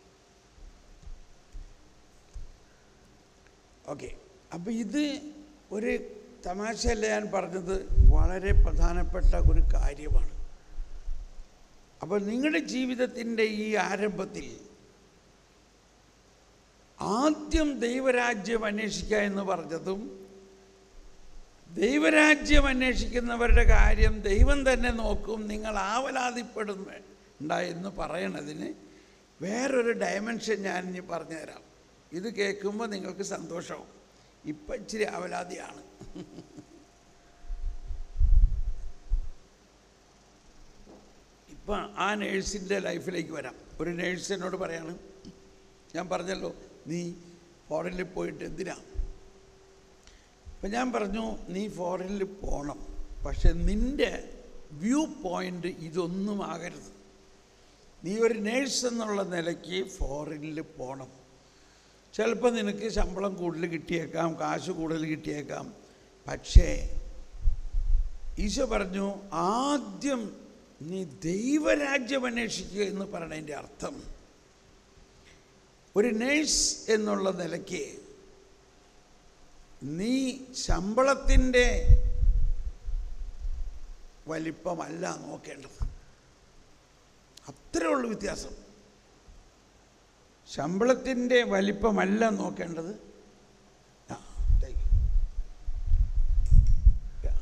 Speaker 1: ഓക്കെ അപ്പോൾ ഇത് ഒരു തമാശയല്ല ഞാൻ പറഞ്ഞത് വളരെ പ്രധാനപ്പെട്ട ഒരു കാര്യമാണ് അപ്പോൾ നിങ്ങളുടെ ജീവിതത്തിൻ്റെ ഈ ആരംഭത്തിൽ ആദ്യം ദൈവരാജ്യം അന്വേഷിക്കുക എന്ന് പറഞ്ഞതും ദൈവരാജ്യം അന്വേഷിക്കുന്നവരുടെ കാര്യം ദൈവം തന്നെ നോക്കും നിങ്ങൾ ആവലാതിപ്പെടുന്നുണ്ട എന്ന് പറയണതിന് വേറൊരു ഡയമെൻഷൻ ഞാൻ ഇനി പറഞ്ഞുതരാം ഇത് കേൾക്കുമ്പോൾ നിങ്ങൾക്ക് സന്തോഷവും ഇപ്പം ഇച്ചിരി ആവലാതിയാണ് ഇപ്പം ആ നേഴ്സിൻ്റെ ലൈഫിലേക്ക് വരാം ഒരു നേഴ്സ് എന്നോട് പറയാണ് ഞാൻ പറഞ്ഞല്ലോ നീ ഫോറിനിൽ പോയിട്ട് എന്തിനാ അപ്പം ഞാൻ പറഞ്ഞു നീ ഫോറിനിൽ പോകണം പക്ഷെ നിൻ്റെ വ്യൂ പോയിൻ്റ് ഇതൊന്നും ആകരുത് നീ ഒരു നേഴ്സ് എന്നുള്ള നിലയ്ക്ക് ഫോറിനിൽ പോകണം ചിലപ്പോൾ നിനക്ക് ശമ്പളം കൂടുതൽ കിട്ടിയേക്കാം കാശ് കൂടുതൽ കിട്ടിയേക്കാം പക്ഷേ ഈശോ പറഞ്ഞു ആദ്യം നീ ദൈവരാജ്യം അന്വേഷിക്കുക എന്ന് പറയണതിൻ്റെ അർത്ഥം ഒരു നേഴ്സ് എന്നുള്ള നിലയ്ക്ക് നീ ശമ്പളത്തിൻ്റെ വലിപ്പമല്ല നോക്കേണ്ടത് അത്രേ ഉള്ളൂ വ്യത്യാസം ശമ്പളത്തിൻ്റെ വലിപ്പമല്ല നോക്കേണ്ടത് ആ thank you. Yeah.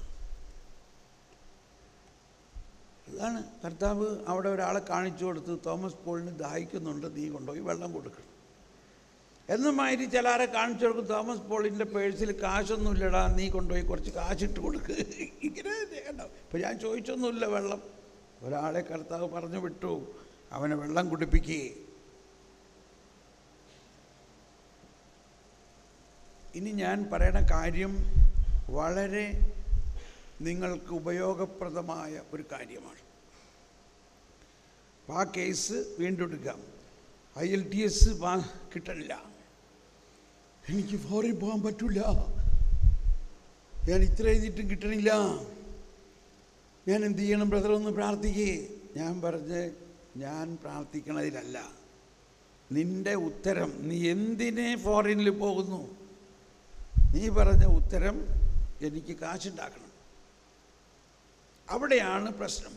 Speaker 1: അതാണ് കർത്താവ് അവിടെ ഒരാളെ കാണിച്ചു കൊടുത്ത് തോമസ് പോളിന് ദാഹിക്കുന്നുണ്ട് നീ കൊണ്ടുപോയി വെള്ളം കൊടുക്കണം എന്നുമാതിരി ചിലരെ കാണിച്ചു കൊടുക്കും തോമസ് പോളിൻ്റെ പേഴ്സിൽ കാശൊന്നുമില്ലടാ നീ കൊണ്ടുപോയി കുറച്ച് കാശിട്ട് കൊടുക്ക് ഇങ്ങനെ ചെയ്യണ്ട ഇപ്പം ഞാൻ ചോദിച്ചൊന്നുമില്ല വെള്ളം ഒരാളെ കർത്താവ് പറഞ്ഞു വിട്ടു അവനെ വെള്ളം കുടിപ്പിക്കുകയെ ഇനി ഞാൻ പറയണ കാര്യം വളരെ നിങ്ങൾക്ക് ഉപയോഗപ്രദമായ ഒരു കാര്യമാണ് അപ്പോൾ ആ കേസ് വീണ്ടും എടുക്കാം ഐ എൽ ടി എസ് വാ കിട്ടണില്ല എനിക്ക് ഫോറിൻ പോകാൻ പറ്റില്ല ഞാൻ ഇത്ര എഴുതിയിട്ടും കിട്ടണില്ല ഞാൻ എന്ത് ചെയ്യണം ബ്രദർ ഒന്ന് പ്രാർത്ഥിക്കേ ഞാൻ പറഞ്ഞ് ഞാൻ പ്രാർത്ഥിക്കണതിലല്ല നിന്റെ ഉത്തരം നീ എന്തിനെ ഫോറിനിൽ പോകുന്നു നീ പറഞ്ഞ ഉത്തരം എനിക്ക് കാശുണ്ടാക്കണം അവിടെയാണ് പ്രശ്നം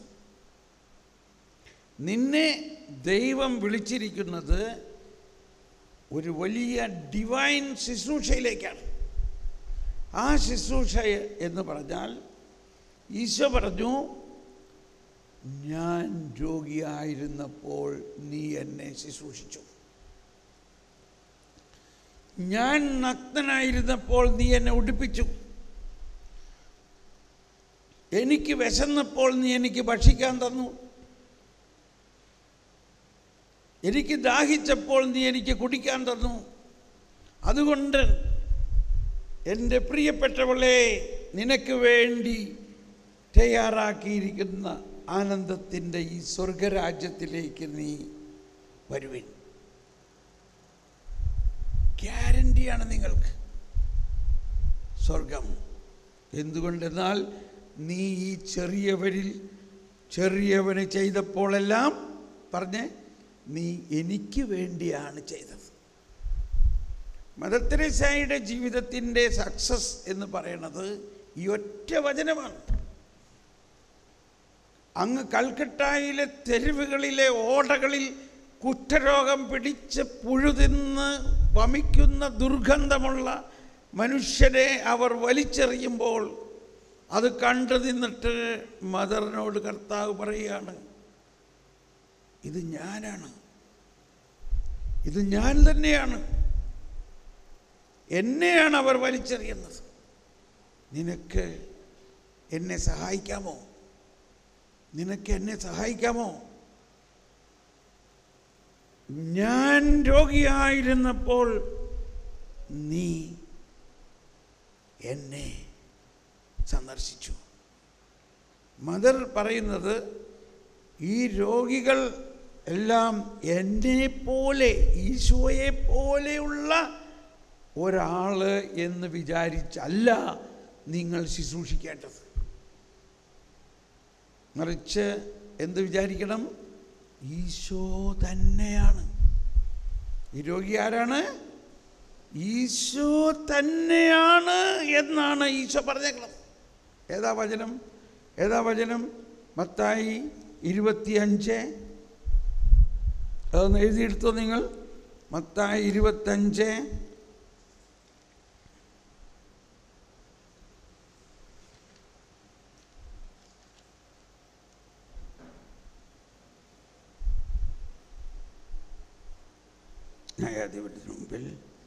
Speaker 1: നിന്നെ ദൈവം വിളിച്ചിരിക്കുന്നത് ഒരു വലിയ ഡിവൈൻ ശുശ്രൂഷയിലേക്കാണ് ആ ശുശ്രൂഷ എന്ന് പറഞ്ഞാൽ ഈശോ പറഞ്ഞു ഞാൻ രോഗിയായിരുന്നപ്പോൾ നീ എന്നെ ശുശ്രൂഷിച്ചു ഞാൻ നഗ്നനായിരുന്നപ്പോൾ നീ എന്നെ ഉടുപ്പിച്ചു എനിക്ക് വിശന്നപ്പോൾ നീ എനിക്ക് ഭക്ഷിക്കാൻ തന്നു എനിക്ക് ദാഹിച്ചപ്പോൾ നീ എനിക്ക് കുടിക്കാൻ തന്നു അതുകൊണ്ട് എൻ്റെ പ്രിയപ്പെട്ടവളെ നിനക്ക് വേണ്ടി തയ്യാറാക്കിയിരിക്കുന്ന ആനന്ദത്തിൻ്റെ ഈ സ്വർഗരാജ്യത്തിലേക്ക് നീ വരുവിൻ ഗ്യാരണ്ടിയാണ് നിങ്ങൾക്ക് സ്വർഗം എന്തുകൊണ്ടെന്നാൽ നീ ഈ ചെറിയവരിൽ ചെറിയവന് ചെയ്തപ്പോഴെല്ലാം പറഞ്ഞേ നീ എനിക്ക് വേണ്ടിയാണ് ചെയ്തത് മദർ തെരേസയുടെ ജീവിതത്തിൻ്റെ സക്സസ് എന്ന് പറയുന്നത് ഈ ഒറ്റ വചനമാണ് അങ്ങ് കൽക്കട്ടായിലെ തെരുവുകളിലെ ഓടകളിൽ കുഷ്ഠരോഗം പിടിച്ച് പുഴുതിന്ന് വമിക്കുന്ന ദുർഗന്ധമുള്ള മനുഷ്യരെ അവർ വലിച്ചെറിയുമ്പോൾ അത് കണ്ടു നിന്നിട്ട് മദറിനോട് കർത്താവ് പറയുകയാണ് ഇത് ഞാനാണ് ഇത് ഞാൻ തന്നെയാണ് എന്നെയാണ് അവർ വലിച്ചെറിയുന്നത് നിനക്ക് എന്നെ സഹായിക്കാമോ നിനക്ക് എന്നെ സഹായിക്കാമോ ഞാൻ രോഗിയായിരുന്നപ്പോൾ നീ എന്നെ സന്ദർശിച്ചു മദർ പറയുന്നത് ഈ രോഗികൾ എല്ലാം എന്നെ പോലെ ഈശോയെ പോലെയുള്ള ഒരാൾ എന്ന് വിചാരിച്ചല്ല നിങ്ങൾ ശുശ്രൂഷിക്കേണ്ടത് മറിച്ച് എന്ത് വിചാരിക്കണം ഈശോ തന്നെയാണ് ഈ രോഗി ആരാണ് ഈശോ തന്നെയാണ് എന്നാണ് ഈശോ പറഞ്ഞേക്കണം ഏതാ വചനം ഏതാ വചനം മത്തായി ഇരുപത്തിയഞ്ച് അതൊന്ന് എഴുതിയെടുത്തോ നിങ്ങൾ മത്തായി ഇരുപത്തഞ്ച് ന്യായാധിപത്തിന് മുമ്പിൽ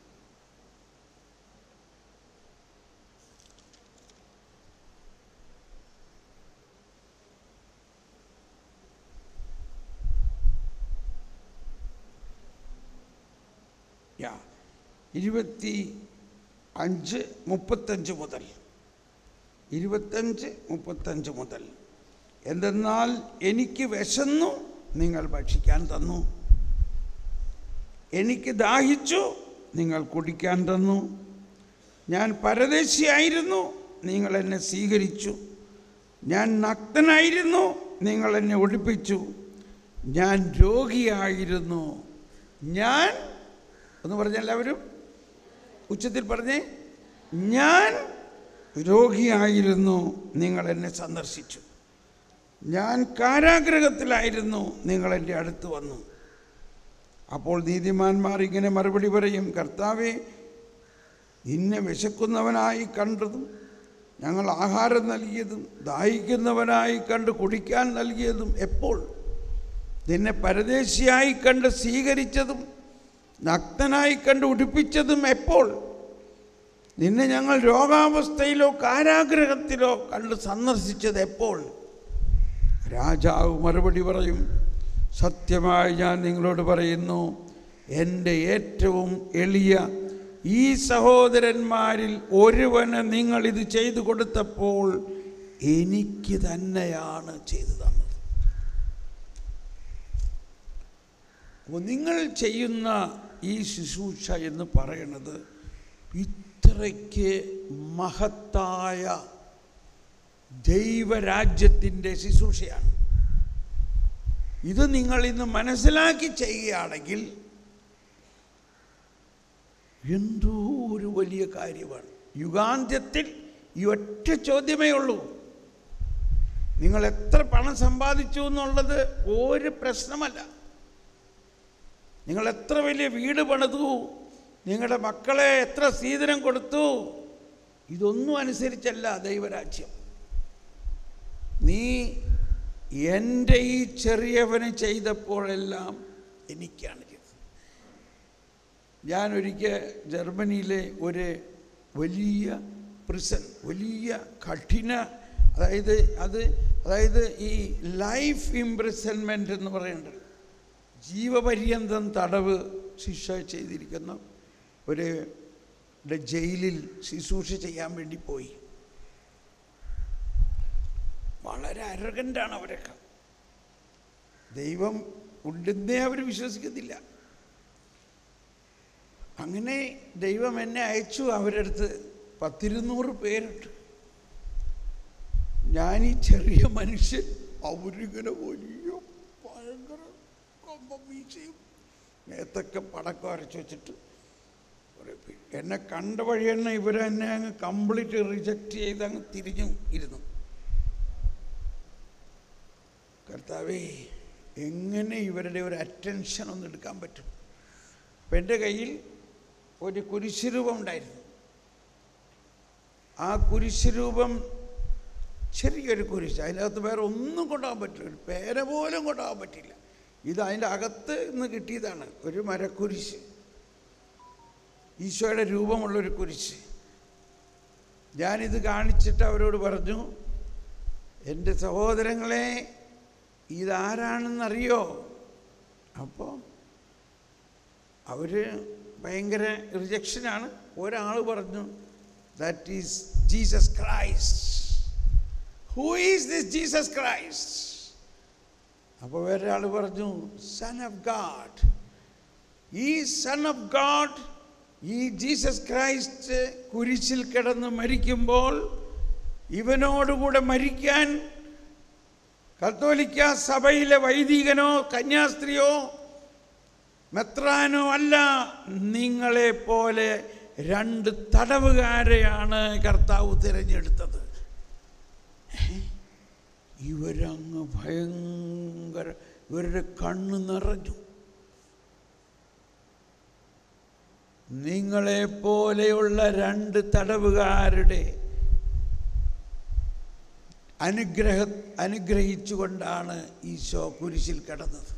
Speaker 1: യാ ഇരുപത്തി അഞ്ച് മുപ്പത്തഞ്ച് മുതൽ ഇരുപത്തഞ്ച് മുപ്പത്തഞ്ച് മുതൽ എന്തെന്നാൽ എനിക്ക് വിശന്നു നിങ്ങൾ ഭക്ഷിക്കാൻ തന്നു എനിക്ക് ദാഹിച്ചു നിങ്ങൾ കുടിക്കാൻ തന്നു ഞാൻ പരദേശിയായിരുന്നു നിങ്ങൾ എന്നെ സ്വീകരിച്ചു ഞാൻ നഗ്നനായിരുന്നു നിങ്ങൾ എന്നെ ഒടിപ്പിച്ചു ഞാൻ രോഗിയായിരുന്നു ഞാൻ എന്ന് പറഞ്ഞ എല്ലാവരും ഉച്ചത്തിൽ പറഞ്ഞേ ഞാൻ രോഗിയായിരുന്നു നിങ്ങൾ എന്നെ സന്ദർശിച്ചു ഞാൻ കാരാഗ്രഹത്തിലായിരുന്നു നിങ്ങൾ എൻ്റെ അടുത്ത് വന്നു അപ്പോൾ നീതിമാന്മാർ ഇങ്ങനെ മറുപടി പറയും കർത്താവെ നിന്നെ വിശക്കുന്നവനായി കണ്ടതും ഞങ്ങൾ ആഹാരം നൽകിയതും ദാഹിക്കുന്നവനായി കണ്ട് കുടിക്കാൻ നൽകിയതും എപ്പോൾ നിന്നെ പരദേശിയായി കണ്ട് സ്വീകരിച്ചതും നഗ്നനായി കണ്ട് ഉടുപ്പിച്ചതും എപ്പോൾ നിന്നെ ഞങ്ങൾ രോഗാവസ്ഥയിലോ കാരാഗ്രഹത്തിലോ കണ്ട് സന്ദർശിച്ചത് എപ്പോൾ രാജാവ് മറുപടി പറയും സത്യമായി ഞാൻ നിങ്ങളോട് പറയുന്നു എൻ്റെ ഏറ്റവും എളിയ ഈ സഹോദരന്മാരിൽ ഒരുവന് നിങ്ങൾ ഇത് ചെയ്തു കൊടുത്തപ്പോൾ എനിക്ക് തന്നെയാണ് ചെയ്തു തന്നത് അപ്പോൾ നിങ്ങൾ ചെയ്യുന്ന ഈ ശുശ്രൂഷ എന്ന് പറയുന്നത് ഇത്രയ്ക്ക് മഹത്തായ ദൈവരാജ്യത്തിൻ്റെ ശുശ്രൂഷയാണ് ഇത് നിങ്ങൾ ഇന്ന് മനസ്സിലാക്കി ചെയ്യുകയാണെങ്കിൽ എന്തോ ഒരു വലിയ കാര്യമാണ് യുഗാന്ത്യത്തിൽ ഈ ഒറ്റ ചോദ്യമേ ഉള്ളൂ നിങ്ങൾ എത്ര പണം സമ്പാദിച്ചു എന്നുള്ളത് ഒരു പ്രശ്നമല്ല നിങ്ങൾ എത്ര വലിയ വീട് പണിതു നിങ്ങളുടെ മക്കളെ എത്ര സീതനം കൊടുത്തു ഇതൊന്നും അനുസരിച്ചല്ല ദൈവരാജ്യം നീ എൻ്റെ ഈ ചെറിയവന് ചെയ്തപ്പോഴെല്ലാം എനിക്കാണ് ചെയ്തത് ഞാനൊരിക്കൽ ജർമ്മനിയിലെ ഒരു വലിയ പ്രിസൺ വലിയ കഠിന അതായത് അത് അതായത് ഈ ലൈഫ് ഇംപ്രിസൺമെൻ്റ് എന്ന് പറയുന്നുണ്ട് ജീവപര്യന്തം തടവ് ശിക്ഷ ചെയ്തിരിക്കുന്ന ഒരു ടെ ജയിലിൽ ശുശ്രൂഷ ചെയ്യാൻ വേണ്ടി പോയി വളരെ അരകൻ്റാണ് അവരൊക്കെ ദൈവം ഉണ്ടെന്നേ അവർ വിശ്വസിക്കുന്നില്ല അങ്ങനെ ദൈവം എന്നെ അയച്ചു അവരുടെ അടുത്ത് പത്തിരുന്നൂറ് പേരുണ്ട് ഞാൻ ഈ ചെറിയ മനുഷ്യൻ അവരിങ്ങനെ വലിയ ഭയങ്കര കൊമ്പം വീഴ്ചയും മേത്തൊക്കെ പടക്കം അരച്ച് വെച്ചിട്ട് കുറേ പേര്. എന്നെ കണ്ട വഴി തന്നെ ഇവരെന്നെ അങ്ങ് കംപ്ലീറ്റ് റിജക്റ്റ് ചെയ്ത് അങ്ങ് തിരിഞ്ഞു ഇരുന്നു കർത്താവേ എങ്ങനെ ഇവരുടെ ഒരു അറ്റൻഷൻ ഒന്ന് എടുക്കാൻ പറ്റും അപ്പം എൻ്റെ കയ്യിൽ ഒരു കുരിശുരൂപം ഉണ്ടായിരുന്നു ആ കുരിശുരൂപം ചെറിയൊരു കുരിശ് അതിനകത്ത് വേറെ ഒന്നും കൊണ്ടുപോകാൻ പറ്റില്ല ഒരു പേര പോലും കൊണ്ടുപോകാൻ പറ്റില്ല ഇത് അതിൻ്റെ അകത്ത് നിന്ന് കിട്ടിയതാണ് ഒരു മരക്കുരിശ് ഈശോയുടെ രൂപമുള്ളൊരു കുരിശ് ഞാനിത് കാണിച്ചിട്ട് അവരോട് പറഞ്ഞു എൻ്റെ സഹോദരങ്ങളെ ഇതാരാണെന്നറിയോ അപ്പോൾ അവർ ഭയങ്കര റിജക്ഷനാണ് ഒരാൾ പറഞ്ഞു that is Jesus Christ who is this Jesus Christ അപ്പോൾ വേറൊരാൾ പറഞ്ഞു സൺ ഓഫ് ഗാഡ് ഈ സൺ ഓഫ് ഗാഡ് ഈ ജീസസ് ക്രൈസ്റ്റ് കുരിശിൽ കിടന്ന് മരിക്കുമ്പോൾ ഇവനോടുകൂടെ മരിക്കാൻ കത്തോലിക്ക സഭയിലെ വൈദികനോ കന്യാസ്ത്രീയോ മെത്രാനോ അല്ല നിങ്ങളെ പോലെ രണ്ട് തടവുകാരെയാണ് കർത്താവ് തിരഞ്ഞെടുത്തത് ഇവരങ്ങ് ഭയങ്കര ഇവരുടെ കണ്ണ് നിറഞ്ഞു നിങ്ങളെ പോലെയുള്ള രണ്ട് തടവുകാരുടെ അനുഗ്രഹ അനുഗ്രഹിച്ചുകൊണ്ടാണ് ഈശോ കുരിശിൽ കിടന്നത്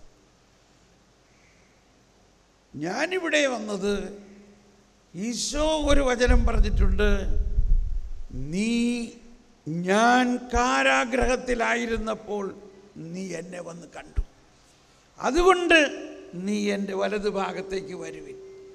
Speaker 1: ഞാനിവിടെ വന്നത് ഈശോ ഒരു വചനം പറഞ്ഞിട്ടുണ്ട് നീ ഞാൻ കാരാഗ്രഹത്തിലായിരുന്നപ്പോൾ നീ എന്നെ വന്ന് കണ്ടു അതുകൊണ്ട് നീ എൻ്റെ വലതുഭാഗത്തേക്ക് വരുവിൻ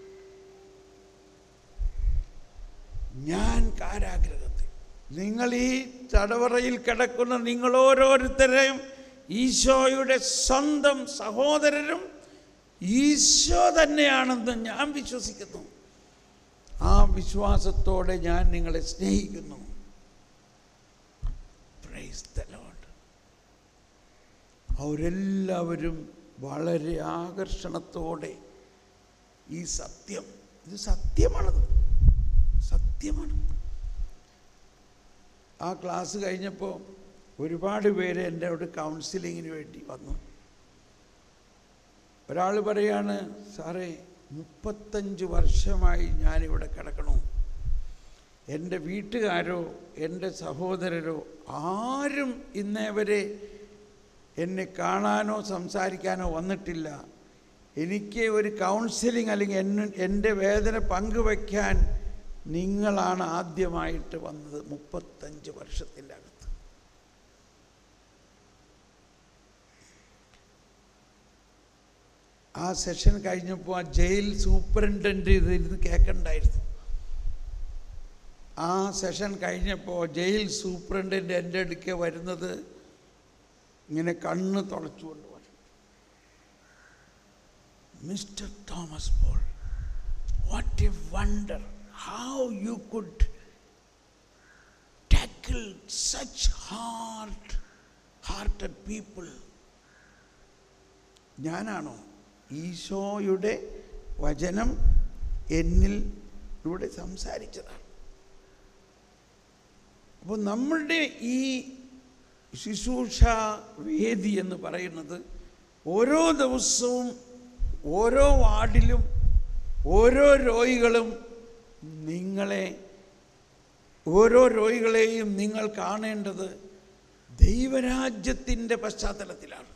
Speaker 1: ഞാൻ കാരാഗ്രഹത്തിൽ നിങ്ങൾ ഈ തടവറയിൽ കിടക്കുന്ന നിങ്ങൾ ഓരോരുത്തരെയും ഈശോയുടെ സ്വന്തം സഹോദരരും ഈശോ തന്നെയാണെന്ന് ഞാൻ വിശ്വസിക്കുന്നു ആ വിശ്വാസത്തോടെ ഞാൻ നിങ്ങളെ സ്നേഹിക്കുന്നു പ്രൈസ് ദ ലോർഡ് അവരെല്ലാവരും വളരെ ആകർഷണത്തോടെ ഈ സത്യം ഇത് സത്യമാണത് സത്യമാണ് ആ ക്ലാസ് കഴിഞ്ഞപ്പോൾ ഒരുപാട് പേര് എൻ്റെ അവിടെ കൗൺസിലിങ്ങിന് വേണ്ടി വന്നു ഒരാൾ പറയാണ് സാറേ മുപ്പത്തഞ്ച് വർഷമായി ഞാനിവിടെ കിടക്കണു എൻ്റെ വീട്ടുകാരോ എൻ്റെ സഹോദരരോ ആരും ഇന്നേ വരെ എന്നെ കാണാനോ സംസാരിക്കാനോ വന്നിട്ടില്ല എനിക്ക് ഒരു കൗൺസിലിംഗ് അല്ലെങ്കിൽ എന്നെ എൻ്റെ വേദന പങ്കുവയ്ക്കാൻ നിങ്ങളാണ് ആദ്യമായിട്ട് വന്നത് മുപ്പത്തഞ്ച് വർഷത്തിൻ്റെ അകത്ത് ആ സെഷൻ കഴിഞ്ഞപ്പോൾ ആ ജയിൽ സൂപ്രണ്ടൻ്റ് ഇതിരുന്ന് കേൾക്കണ്ടായിരുന്നു ആ സെഷൻ കഴിഞ്ഞപ്പോൾ ജയിൽ സൂപ്രണ്ടൻ്റ് എൻ്റെ അടുക്കെ വരുന്നത് ഇങ്ങനെ കണ്ണ് തുളച്ചുകൊണ്ട് വരും mister Thomas Paul what a wonder how you could tackle such hard hearted people ഞാനാണോ ഈശോയുടെ വചനം എന്നിൽ ഇവിടെ സംസാരിച്ചതാണ് അപ്പോൾ നമ്മളുടെ ഈ ശുശ്രൂഷ വേദി എന്ന് പറയുന്നത് ഓരോ ദിവസവും ഓരോ വാർഡിലും ഓരോ രോഗികളും നിങ്ങളെ ഓരോ രോഗികളെയും നിങ്ങൾ കാണേണ്ടത് ദൈവരാജ്യത്തിൻ്റെ പശ്ചാത്തലത്തിലാണ്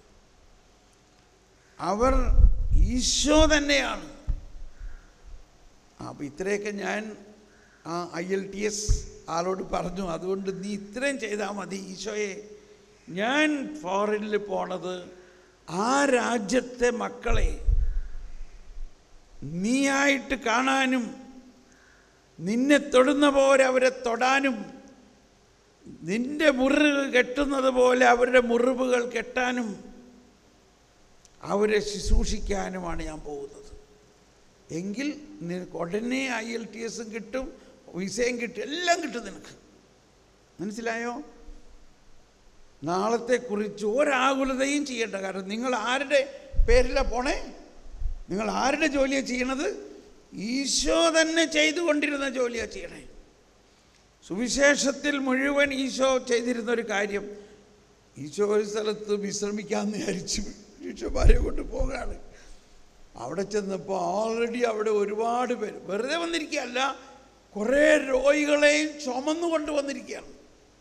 Speaker 1: അവർ ഈശോ തന്നെയാണ് അപ്പം ഇത്രയൊക്കെ ഞാൻ ആ ഐ എൽ ടി എസ് ആളോട് പറഞ്ഞു അതുകൊണ്ട് നീ ഇത്രയും ചെയ്താൽ മതി ഈശോയെ ഞാൻ ഫോറിനിൽ പോണത് ആ രാജ്യത്തെ മക്കളെ നീയായിട്ട് കാണാനും നിന്നെ തൊടുന്ന പോലെ അവരെ തൊടാനും നിന്റെ മുറിവ് കെട്ടുന്നത് പോലെ അവരുടെ മുറിവുകൾ കെട്ടാനും അവരെ ശുശ്രൂഷിക്കാനുമാണ് ഞാൻ പോകുന്നത് എങ്കിൽ നിനക്ക് ഉടനെ ഐ എൽ ടി എസും കിട്ടും വിസയും കിട്ടും എല്ലാം കിട്ടും നിനക്ക് മനസ്സിലായോ നാളത്തെക്കുറിച്ച് ഒരാകുലതയും ചെയ്യേണ്ട കാരണം നിങ്ങൾ ആരുടെ പേരിലാണ് പോണേ നിങ്ങൾ ആരുടെ ജോലിയാണ് ചെയ്യണത് ഈശോ തന്നെ ചെയ്തുകൊണ്ടിരുന്ന ജോലിയാണ് ചെയ്യണേ സുവിശേഷത്തിൽ മുഴുവൻ ഈശോ ചെയ്തിരുന്ന ഒരു കാര്യം ഈശോ ഒരു സ്ഥലത്ത് വിശ്രമിക്കാമെന്ന് വിചാരിച്ചു ശിഷ്യന്മാരെ കൊണ്ട് പോകാണ് അവിടെ ചെന്നപ്പോൾ ഓൾറെഡി അവിടെ ഒരുപാട് പേര് വെറുതെ വന്നിരിക്കുകയല്ല കുറേ രോഗികളെയും ചുമന്നുകൊണ്ട് വന്നിരിക്കുകയാണ്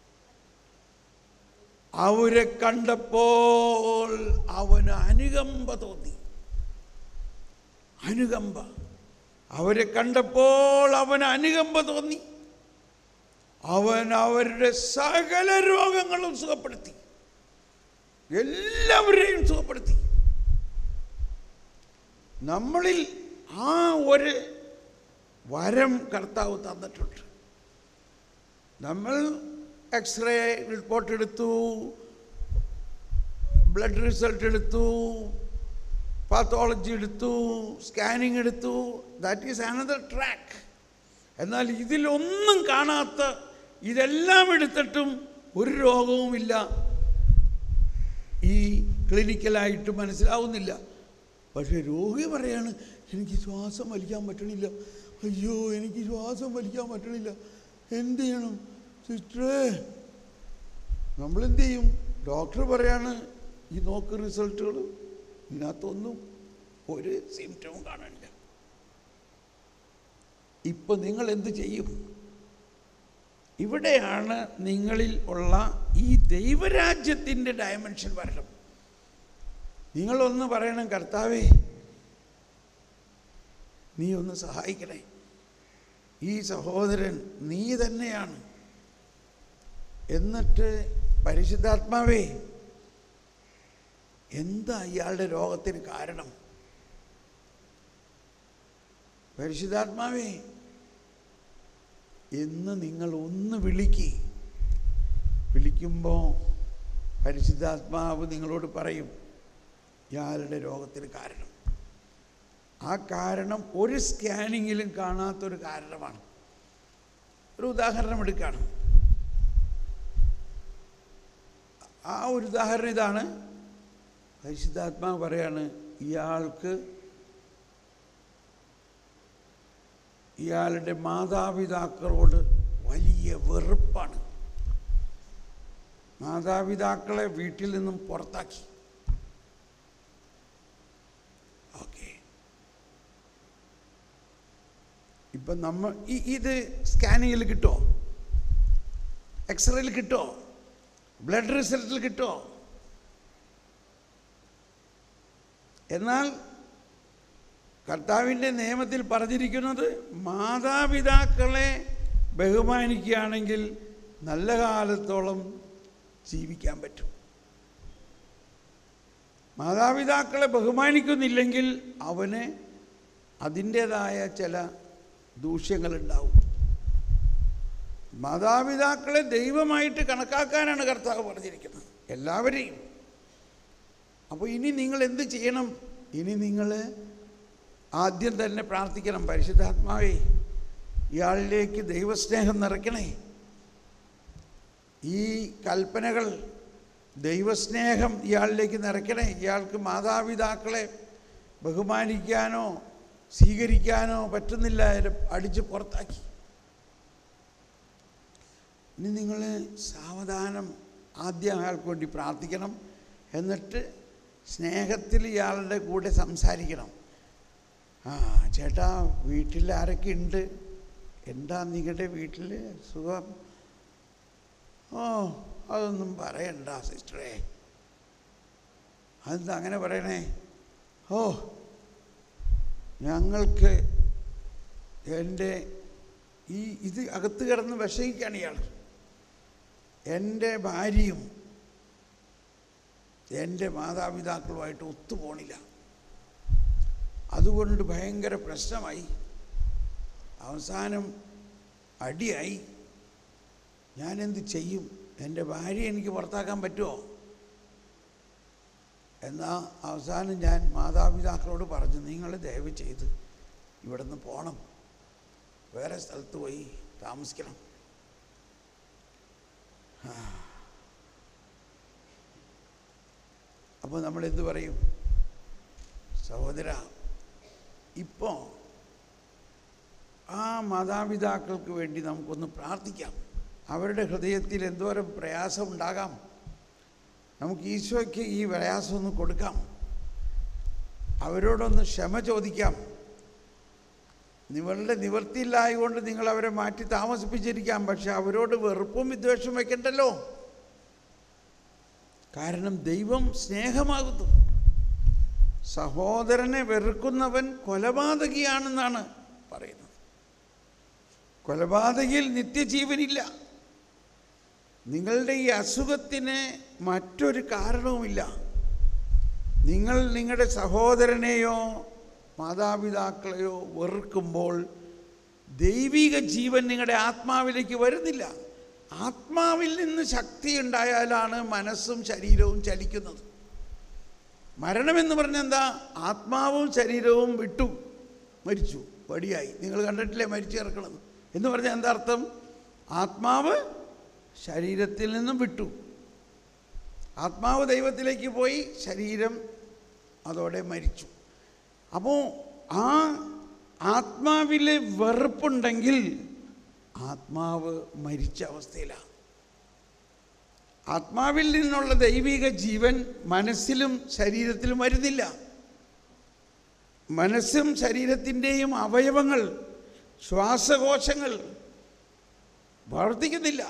Speaker 1: അവരെ കണ്ടപ്പോൾ അവന് അനുകമ്പ തോന്നി അനുകമ്പ അവരെ കണ്ടപ്പോൾ അവന് അനുകമ്പ തോന്നി അവൻ അവരുടെ സകല രോഗങ്ങളും സുഖപ്പെടുത്തി എല്ലാവരെയും സുഖപ്പെടുത്തി നമ്മളിൽ ആ ഒരു വരം കർത്താവ് തന്നിട്ടുണ്ട് നമ്മൾ എക്സ്റേ റിപ്പോർട്ട് എടുത്തു ബ്ലഡ് റിസൾട്ട് എടുത്തു പാത്തോളജി എടുത്തു സ്കാനിങ് എടുത്തു ദാറ്റ് ഈസ് അനദർ ട്രാക്ക് എന്നാൽ ഇതിലൊന്നും കാണാത്ത ഇതെല്ലാം എടുത്തിട്ടും ഒരു രോഗവുമില്ല ഈ ക്ലിനിക്കലായിട്ട് മനസ്സിലാവുന്നില്ല പക്ഷേ രോഗി പറയാണ് എനിക്ക് ശ്വാസം വലിക്കാൻ പറ്റണില്ല അയ്യോ എനിക്ക് ശ്വാസം വലിക്കാൻ പറ്റണില്ല എന്ത് ചെയ്യണം സിസ്റ്ററേ നമ്മളെന്ത് ചെയ്യും ഡോക്ടർ പറയാണ് ഈ നോക്ക് റിസൾട്ടുകൾ ഇതിനകത്തൊന്നും ഒരു സിംറ്റവും കാണില്ല ഇപ്പൊ നിങ്ങൾ എന്ത് ചെയ്യും ഇവിടെയാണ് നിങ്ങളിൽ ഉള്ള ഈ ദൈവരാജ്യത്തിൻ്റെ ഡയമെൻഷൻ വരണം നിങ്ങളൊന്ന് പറയണം കർത്താവേ നീ ഒന്ന് സഹായിക്കണേ ഈ സഹോദരൻ നീ തന്നെയാണ് എന്നിട്ട് പരിശുദ്ധാത്മാവേ എന്താ ഇയാളുടെ രോഗത്തിന് കാരണം പരിശുദ്ധാത്മാവേ എന്ന് നിങ്ങൾ ഒന്ന് വിളിക്ക് വിളിക്കുമ്പോൾ പരിശുദ്ധാത്മാവ് നിങ്ങളോട് പറയും ഇയാളുടെ രോഗത്തിന് കാരണം ആ കാരണം ഒരു സ്കാനിങ്ങിലും കാണാത്തൊരു കാരണമാണ് ഒരു ഉദാഹരണം എടുക്കുകയാണ് ആ ഒരു ഉദാഹരണം ഇതാണ് പരിശുദ്ധാത്മാവ് പറയാണ് ഇയാൾക്ക് ഇയാളുടെ മാതാപിതാക്കളോട് വലിയ വെറുപ്പാണ് മാതാപിതാക്കളെ വീട്ടിൽ നിന്നും പുറത്താക്കി ഓക്കെ ഇപ്പം നമ്മൾ ഈ ഇത് സ്കാനിങ്ങിൽ കിട്ടുമോ എക്സ്റേയിൽ കിട്ടുമോ ബ്ലഡ് റിസൾട്ടിൽ കിട്ടുമോ എന്നാൽ കർത്താവിൻ്റെ നിയമത്തിൽ പറഞ്ഞിരിക്കുന്നത് മാതാപിതാക്കളെ ബഹുമാനിക്കുകയാണെങ്കിൽ നല്ല കാലത്തോളം ജീവിക്കാൻ പറ്റും മാതാപിതാക്കളെ ബഹുമാനിക്കുന്നില്ലെങ്കിൽ അവന് അതിൻ്റേതായ ചില ദൂഷ്യങ്ങളുണ്ടാവും മാതാപിതാക്കളെ ദൈവമായിട്ട് കണക്കാക്കാനാണ് കർത്താവ് പറഞ്ഞിരിക്കുന്നത് എല്ലാവരെയും അപ്പോൾ ഇനി നിങ്ങൾ എന്ത് ചെയ്യണം ഇനി നിങ്ങൾ ആദ്യം തന്നെ പ്രാർത്ഥിക്കണം പരിശുദ്ധാത്മാവേ ഇയാളിലേക്ക് ദൈവസ്നേഹം നിറയ്ക്കണേ ഈ കൽപ്പനകൾ ദൈവസ്നേഹം ഇയാളിലേക്ക് നിറയ്ക്കണേ ഇയാൾക്ക് മാതാപിതാക്കളെ ബഹുമാനിക്കാനോ സ്വീകരിക്കാനോ പറ്റുന്നില്ല അവരെ അടിച്ച് പുറത്താക്കി ഇനി നിങ്ങൾ സാവധാനം ആദ്യം അയാൾക്ക് വേണ്ടി പ്രാർത്ഥിക്കണം എന്നിട്ട് സ്നേഹത്തിൽ ഇയാളുടെ കൂടെ സംസാരിക്കണം ആ ചേട്ടാ വീട്ടിൽ ആരൊക്കെ ഉണ്ട് എന്താ നിങ്ങളുടെ വീട്ടിൽ സുഖം ഓ അതൊന്നും പറയണ്ട സിസ്റ്ററേ അതെന്താ അങ്ങനെ പറയണേ ഓ ഞങ്ങൾക്ക് എൻ്റെ ഈ ഇത് അകത്ത് കിടന്ന് വിഷമിക്കുകയാണ് ഇയാൾ എൻ്റെ ഭാര്യയും എൻ്റെ മാതാപിതാക്കളുമായിട്ട് ഒത്തുപോണില്ല അതുകൊണ്ട് ഭയങ്കര പ്രശ്നമായി അവസാനം അടിയായി ഞാനെന്ത് ചെയ്യും എൻ്റെ ഭാര്യ എനിക്ക് പുറത്താക്കാൻ പറ്റുമോ എന്നാൽ അവസാനം ഞാൻ മാതാപിതാക്കളോട് പറഞ്ഞു നിങ്ങൾ ദയവ് ചെയ്ത് ഇവിടെ നിന്ന് പോകണം വേറെ സ്ഥലത്ത് പോയി താമസിക്കണം അപ്പോൾ നമ്മൾ എന്ത് പറയും സഹോദര ഇപ്പോൾ ആ മാതാപിതാക്കൾക്ക് വേണ്ടി നമുക്കൊന്ന് പ്രാർത്ഥിക്കാം അവരുടെ ഹൃദയത്തിൽ എന്തോരം പ്രയാസം ഉണ്ടാകാം നമുക്ക് ഈശോയ്ക്ക് ഈ പ്രയാസം ഒന്ന് കൊടുക്കാം അവരോടൊന്ന് ക്ഷമ ചോദിക്കാം നിങ്ങളുടെ നിവൃത്തിയില്ലായതുകൊണ്ട് നിങ്ങൾ അവരെ മാറ്റി താമസിപ്പിച്ചിരിക്കാം പക്ഷെ അവരോട് വെറുപ്പും വിദ്വേഷവും വെക്കണ്ടല്ലോ കാരണം ദൈവം സ്നേഹമാകുന്നു സഹോദരനെ വെറുക്കുന്നവൻ കൊലപാതകിയാണെന്നാണ് പറയുന്നത് കൊലപാതകിയിൽ നിത്യജീവനില്ല നിങ്ങളുടെ ഈ അസുഖത്തിന് മറ്റൊരു കാരണവുമില്ല നിങ്ങൾ നിങ്ങളുടെ സഹോദരനെയോ മാതാപിതാക്കളെയോ വെറുക്കുമ്പോൾ ദൈവിക ജീവൻ നിങ്ങളുടെ ആത്മാവിലേക്ക് വരുന്നില്ല ആത്മാവിൽ നിന്ന് ശക്തി ഉണ്ടായാലാണ് മനസ്സും ശരീരവും ചലിക്കുന്നത് മരണമെന്ന് പറഞ്ഞാൽ എന്താ ആത്മാവും ശരീരവും വിട്ടു മരിച്ചു വടിയായി നിങ്ങൾ കണ്ടിട്ടില്ലേ മരിച്ചു കിടക്കണത് എന്ന് പറഞ്ഞാൽ എന്താ അർത്ഥം ആത്മാവ് ശരീരത്തിൽ നിന്നും വിട്ടു ആത്മാവ് ദൈവത്തിലേക്ക് പോയി ശരീരം അതോടെ മരിച്ചു അപ്പോൾ ആ ആത്മാവിലെ വെറുപ്പുണ്ടെങ്കിൽ ആത്മാവ് മരിച്ച അവസ്ഥയിലാണ് ആത്മാവിൽ നിന്നുള്ള ദൈവിക ജീവൻ മനസ്സിലും ശരീരത്തിലും വരുന്നില്ല മനസ്സും ശരീരത്തിൻ്റെയും അവയവങ്ങൾ ശ്വാസകോശങ്ങൾ പ്രവർത്തിക്കുന്നില്ല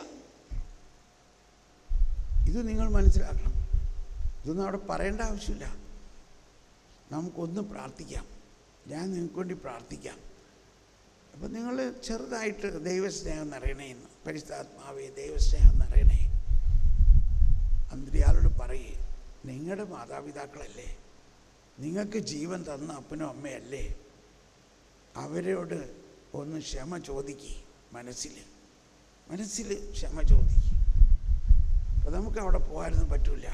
Speaker 1: ഇത് നിങ്ങൾ മനസ്സിലാക്കണം ഇതൊന്നും അവിടെ പറയേണ്ട ആവശ്യമില്ല നമുക്കൊന്ന് പ്രാർത്ഥിക്കാം ഞാൻ നിങ്ങൾക്ക് വേണ്ടി പ്രാർത്ഥിക്കാം അപ്പം നിങ്ങൾ ചെറുതായിട്ട് ദൈവസ്നേഹം നിറയണേ എന്ന് പരിശുദ്ധാത്മാവേ ദൈവസ്നേഹം നിറയണേ അന്ത്രിയാളോട് പറയേ നിങ്ങളുടെ മാതാപിതാക്കളല്ലേ നിങ്ങൾക്ക് ജീവൻ തന്ന അപ്പനും അമ്മയല്ലേ അവരോട് ഒന്ന് ക്ഷമ ചോദിക്കുക മനസ്സിൽ മനസ്സിൽ ക്ഷമ ചോദിക്കുക അപ്പം നമുക്ക് അവിടെ പോകാനൊന്നും പറ്റില്ല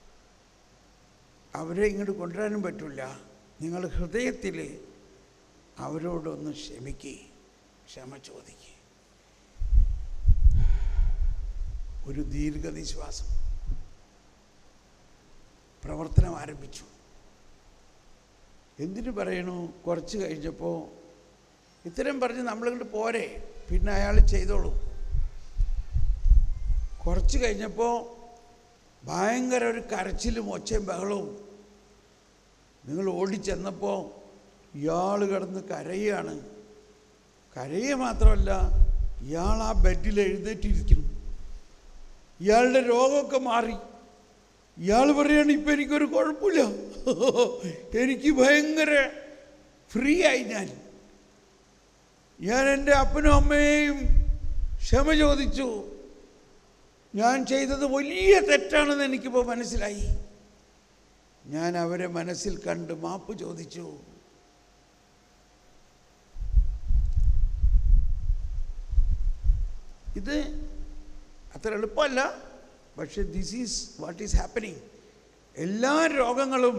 Speaker 1: അവരെ ഇങ്ങോട്ട് കൊണ്ടുവരാനും പറ്റില്ല നിങ്ങൾ ഹൃദയത്തിൽ അവരോടൊന്ന് ക്ഷമിക്കുക ക്ഷമ ചോദിക്കുക ഒരു ദീർഘനിശ്വാസം പ്രവർത്തനം ആരംഭിച്ചു എന്തിനു പറയണു കുറച്ച് കഴിഞ്ഞപ്പോൾ ഇത്തരം പറഞ്ഞ് നമ്മളിങ്ങോട്ട് പോരെ പിന്നെ അയാൾ ചെയ്തോളൂ കുറച്ച് കഴിഞ്ഞപ്പോൾ ഭയങ്കര ഒരു കരച്ചിലും ഒച്ചയും ബഹളവും നിങ്ങൾ ഓടിച്ചെന്നപ്പോൾ ഇയാൾ കിടന്ന് കരയാണ് കരയുക മാത്രമല്ല ഇയാൾ ആ ബെഡിൽ എഴുന്നേറ്റിരിക്കുന്നു ഇയാളുടെ രോഗമൊക്കെ മാറി ഇയാൾ പറയാണ് ഇപ്പം എനിക്കൊരു കുഴപ്പമില്ല എനിക്ക് ഭയങ്കര ഫ്രീ ആയി ഞാൻ ഞാൻ എൻ്റെ അപ്പനും അമ്മയെയും ക്ഷമ ചോദിച്ചു ഞാൻ ചെയ്തത് വലിയ തെറ്റാണെന്ന് എനിക്കിപ്പോൾ മനസ്സിലായി ഞാൻ അവരെ മനസ്സിൽ കണ്ട് മാപ്പ് ചോദിച്ചു ഇത് അത്ര എളുപ്പമല്ല പക്ഷെ this is what is happening എല്ലാ രോഗങ്ങളും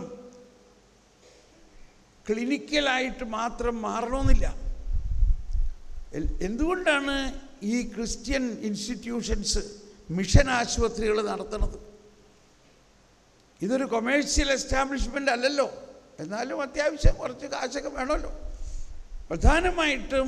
Speaker 1: ക്ലിനിക്കലായിട്ട് മാത്രം മാറണമെന്നില്ല എൽ- എന്തുകൊണ്ടാണ് ഈ ക്രിസ്ത്യൻ ഇൻസ്റ്റിറ്റ്യൂഷൻസ് മിഷൻ ആശുപത്രികൾ നടത്തുന്നത് ഇതൊരു കൊമേഴ്ഷ്യൽ എസ്റ്റാബ്ലിഷ്മെൻ്റ് അല്ലല്ലോ എന്നാലും അത്യാവശ്യം കുറച്ച് കാശൊക്കെ വേണമല്ലോ പ്രധാനമായിട്ടും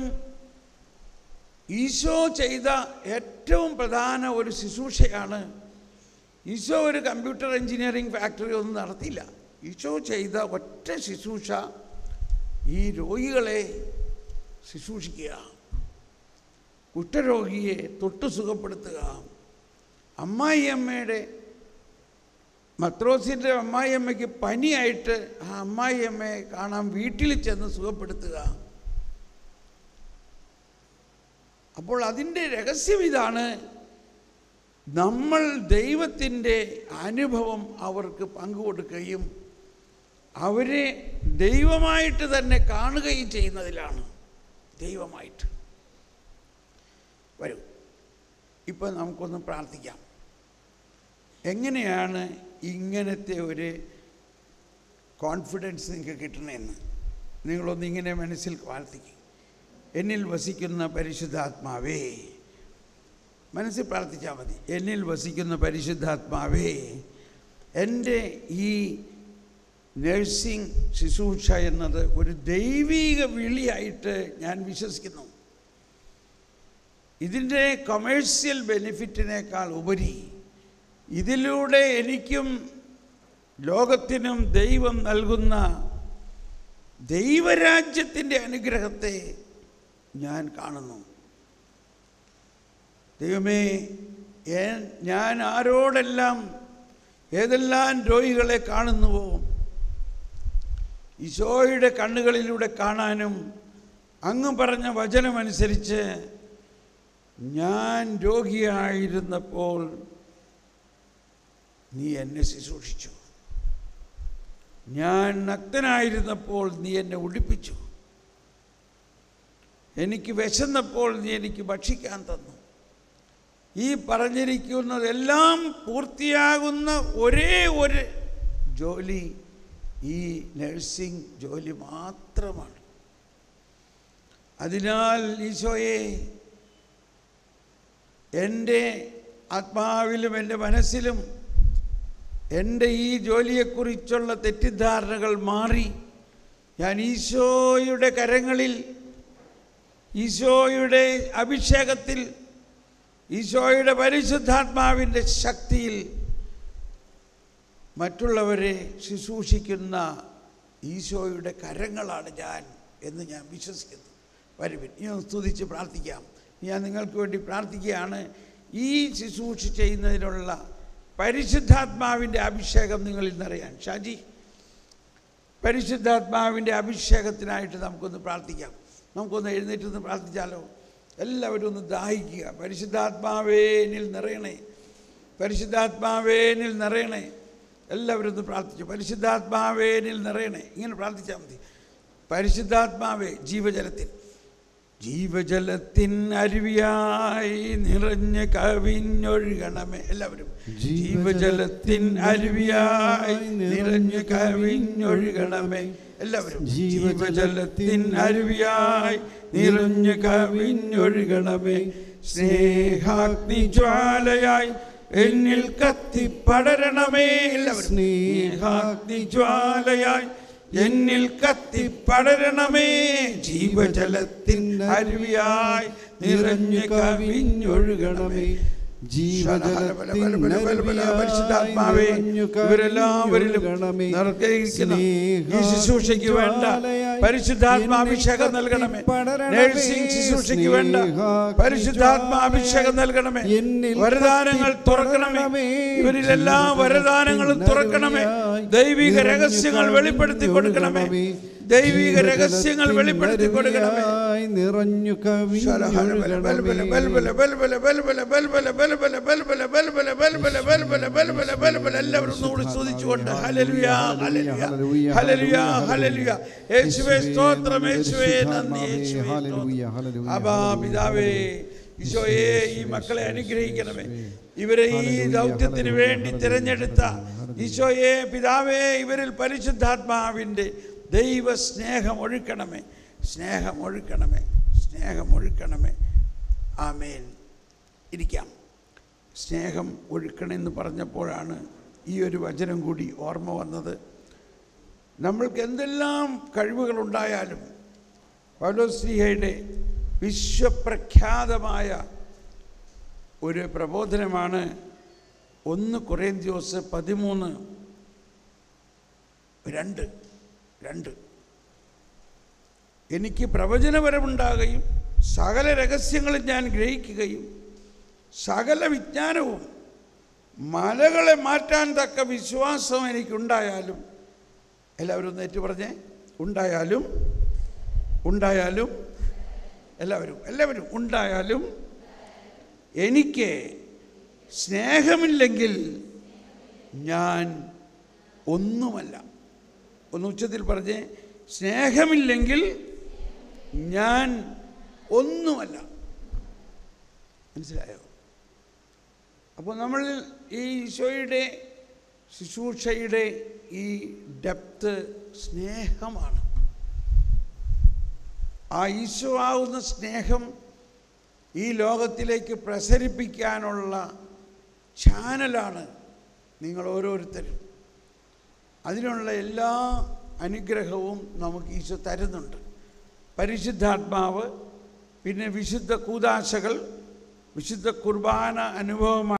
Speaker 1: ഈശോ ചെയ്ത ഏറ്റവും പ്രധാന ഒരു ശുശ്രൂഷയാണ് ഈശോ ഒരു കമ്പ്യൂട്ടർ എഞ്ചിനീയറിംഗ് ഫാക്ടറി ഒന്നും നടത്തിയില്ല ഈശോ ചെയ്ത ഒറ്റ ശുശ്രൂഷ ഈ രോഗികളെ ശുശ്രൂഷിക്കുക കുഷ്ഠരോഗിയെ തൊട്ട് സുഖപ്പെടുത്തുക അമ്മായിയമ്മയുടെ മത്രോസിൻ്റെ അമ്മായിയമ്മയ്ക്ക് പനിയായിട്ട് ആ അമ്മായിയമ്മയെ കാണാൻ വീട്ടിൽ ചെന്ന് സുഖപ്പെടുത്തുക അപ്പോൾ അതിൻ്റെ രഹസ്യം ഇതാണ് നമ്മൾ ദൈവത്തിൻ്റെ അനുഭവം അവർക്ക് പങ്കുകൊടുക്കുകയും അവരെ ദൈവമായിട്ട് തന്നെ കാണുകയും ചെയ്യുന്നതിലാണ് ദൈവമായിട്ട് വരൂ ഇപ്പം നമുക്കൊന്ന് പ്രാർത്ഥിക്കാം എങ്ങനെയാണ് ഇങ്ങനത്തെ ഒരു കോൺഫിഡൻസ് നിങ്ങൾക്ക് കിട്ടണമെന്ന് നിങ്ങളൊന്ന് ഇങ്ങനെ മനസ്സിൽ പ്രാർത്ഥിക്കും എന്നിൽ വസിക്കുന്ന പരിശുദ്ധാത്മാവേ മനസ്സിൽ പ്രാർത്ഥിച്ചാൽ മതി എന്നിൽ വസിക്കുന്ന പരിശുദ്ധാത്മാവേ എൻ്റെ ഈ നഴ്സിംഗ് ശുശ്രൂഷ എന്നത് ഒരു ദൈവീക വിളിയായിട്ട് ഞാൻ വിശ്വസിക്കുന്നു ഇതിൻ്റെ കൊമേഴ്സ്യൽ ബെനിഫിറ്റിനേക്കാൾ ഉപരി ഇതിലൂടെ എനിക്കും ലോകത്തിനും ദൈവം നൽകുന്ന ദൈവരാജ്യത്തിൻ്റെ അനുഗ്രഹത്തെ ഞാൻ കാണുന്നു ദൈവമേ ഏ- ഞാൻ ആരോടെല്ലാം ഏതെല്ലാം രോഗികളെ കാണുന്നുവോ ഈശോയുടെ കണ്ണുകളിലൂടെ കാണാനും അങ്ങ് പറഞ്ഞ വചനമനുസരിച്ച് ഞാൻ രോഗിയായിരുന്നപ്പോൾ നീ എന്നെ ശുശ്രൂഷിച്ചു ഞാൻ നഗ്നനായിരുന്നപ്പോൾ നീ എന്നെ ഉടുപ്പിച്ചു എനിക്ക് വിശന്നപ്പോൾ നീ എനിക്ക് ഭക്ഷിക്കാൻ തന്നു ഈ പറഞ്ഞിരിക്കുന്നതെല്ലാം പൂർത്തിയാകുന്ന ഒരേ ഒരു ജോലി ഈ നഴ്സിംഗ് ജോലി മാത്രമാണ് അതിനാൽ ഈശോയെ എൻ്റെ ആത്മാവിലും എൻ്റെ മനസ്സിലും എൻ്റെ ഈ ജോലിയെക്കുറിച്ചുള്ള തെറ്റിദ്ധാരണകൾ മാറി ഞാൻ ഈശോയുടെ കരങ്ങളിൽ ഈശോയുടെ അഭിഷേകത്തിൽ ഈശോയുടെ പരിശുദ്ധാത്മാവിൻ്റെ ശക്തിയിൽ മറ്റുള്ളവരെ ശുശ്രൂഷിക്കുന്ന ഈശോയുടെ കരങ്ങളാണ് ഞാൻ എന്ന് ഞാൻ വിശ്വസിക്കുന്നു വരുവിൻ ഇനി ഒന്ന് സ്തുതിച്ച് പ്രാർത്ഥിക്കാം ഞാൻ നിങ്ങൾക്ക് വേണ്ടി പ്രാർത്ഥിക്കുകയാണ് ഈ ശുശ്രൂഷ ചെയ്യുന്നതിനുള്ള പരിശുദ്ധാത്മാവിൻ്റെ അഭിഷേകം നിങ്ങളിൽ നിറയാൻ ഷാജി പരിശുദ്ധാത്മാവിൻ്റെ അഭിഷേകത്തിനായിട്ട് നമുക്കൊന്ന് പ്രാർത്ഥിക്കാം നമുക്കൊന്ന് എഴുന്നേറ്റ് നിന്ന് പ്രാർത്ഥിച്ചാലോ എല്ലാവരും ഒന്ന് ദാഹിക്കുക പരിശുദ്ധാത്മാവേനിൽ നിറയണേ പരിശുദ്ധാത്മാവേനിൽ നിറയണേ എല്ലാവരും ഒന്ന് പ്രാർത്ഥിച്ചു പരിശുദ്ധാത്മാവേനിൽ നിറയണേ ഇങ്ങനെ പ്രാർത്ഥിച്ചാൽ മതി പരിശുദ്ധാത്മാവേ ജീവജലത്തിൽ ജീവജലത്തിൻ അരുവിയായി നിറഞ്ഞ് കവിഞ്ഞൊഴുകണമേ എല്ലാവരും ജീവജലത്തിൻ അരുവിയായി നിറഞ്ഞ് കവിഞ്ഞൊഴുകണമേ എല്ലാവരും ജീവജലത്തിൻ അരുവിയായി നിറഞ്ഞ് കവിഞ്ഞൊഴുകണമേ സ്നേഹാഗ്നി ജ്വാലയായി എന്നിൽ കത്തിപ്പടരണമേ എല്ലാവരും സ്നേഹാഗ്നി ജ്വാലയായി എന്നിൽ കത്തിപ്പടരണമേ ജീവജലത്തിൻ അരുവിയായി നിറഞ്ഞ് കവിഞ്ഞൊഴുകണമേ പരിശുദ്ധാത്മാവേ ഇവരെല്ലാവരിലും നിറഞ്ഞിരിക്കുന്ന ഈ ശുശ്രൂഷയ്ക്ക് വേണ്ട പരിശുദ്ധാത്മാഭിഷേകം നൽകണമേ നഴ്സിംഗ് ശുശ്രൂഷയ്ക്ക് വേണ്ട പരിശുദ്ധാത്മാഭിഷേകം നൽകണമേ വരദാനങ്ങൾ തുറക്കണമേ ഇവരിലെല്ലാ വരദാനങ്ങളും തുറക്കണമേ ദൈവിക രഹസ്യങ്ങൾ വെളിപ്പെടുത്തി കൊടുക്കണമേ ദൈവിക രഹസ്യങ്ങൾ വെളിപ്പെടുത്തി കൊടുക്കണമേ
Speaker 2: നിറഞ്ഞു
Speaker 1: എല്ലാവരും ഒന്നുകൂടി സ്തുതിച്ചുകൊണ്ട് ഹല്ലേലൂയ, ഹല്ലേലൂയ, ഹല്ലേലൂയ, ഹല്ലേലൂയ. യേശുവേ സ്തോത്രം യേശുവേ നന്ദി യേശുവേ സ്തോത്രം. അപ്പാ പിതാവേ ഈശോയെ ഈ മക്കളെ അനുഗ്രഹിക്കണമേ ഇവരെ ഈ ദൗത്യത്തിന് വേണ്ടി തിരഞ്ഞെടുത്ത ഈശോയെ പിതാവേ ഇവരിൽ പരിശുദ്ധാത്മാവിൻ്റെ ദൈവ സ്നേഹം ഒഴുക്കണമേ സ്നേഹം ഒഴുക്കണമേ സ്നേഹം ഒഴുക്കണമേ ആമേൻ ഇരിക്കാം സ്നേഹം ഒഴുക്കണമെന്ന് പറഞ്ഞപ്പോഴാണ് ഈ ഒരു വചനം കൂടി ഓർമ്മ വന്നത് നമ്മൾക്ക് എന്തെല്ലാം കഴിവുകളുണ്ടായാലും പൗലോസ്ലിഹയുടെ വിശ്വപ്രഖ്യാതമായ ഒരു പ്രബോധനമാണ് ഒന്ന് കൊറേന്ത്യോസ് പതിമൂന്ന് രണ്ട് രണ്ട് എനിക്ക് പ്രവചനപരമുണ്ടാകുകയും സകല രഹസ്യങ്ങളും ഞാൻ ഗ്രഹിക്കുകയും സകല വിജ്ഞാനവും മലകളെ മാറ്റാൻ തക്ക വിശ്വാസം എനിക്കുണ്ടായാലും എല്ലാവരും ഒന്ന് ഏറ്റു പറഞ്ഞേ ഉണ്ടായാലും ഉണ്ടായാലും എല്ലാവരും എല്ലാവരും ഉണ്ടായാലും എനിക്ക് സ്നേഹമില്ലെങ്കിൽ ഞാൻ ഒന്നുമല്ല ഒന്ന് ഉച്ചത്തിൽ പറഞ്ഞേ സ്നേഹമില്ലെങ്കിൽ ഞാൻ ഒന്നുമല്ല മനസ്സിലായോ അപ്പോൾ നമ്മൾ ഈ ഈശോയുടെ ശുശ്രൂഷയുടെ ഈ ഡെപ്ത് സ്നേഹമാണ് ആ ഈശോ ആവുന്ന സ്നേഹം ഈ ലോകത്തിലേക്ക് പ്രസരിപ്പിക്കാനുള്ള ചാനലാണ് നിങ്ങൾ ഓരോരുത്തരും അതിനുള്ള എല്ലാ അനുഗ്രഹവും നമുക്ക് ഈശോ തരുന്നുണ്ട് പരിശുദ്ധാത്മാവ് പിന്നെ വിശുദ്ധ കൂതാശകൾ വിശുദ്ധ കുർബാന അനുഭവമായി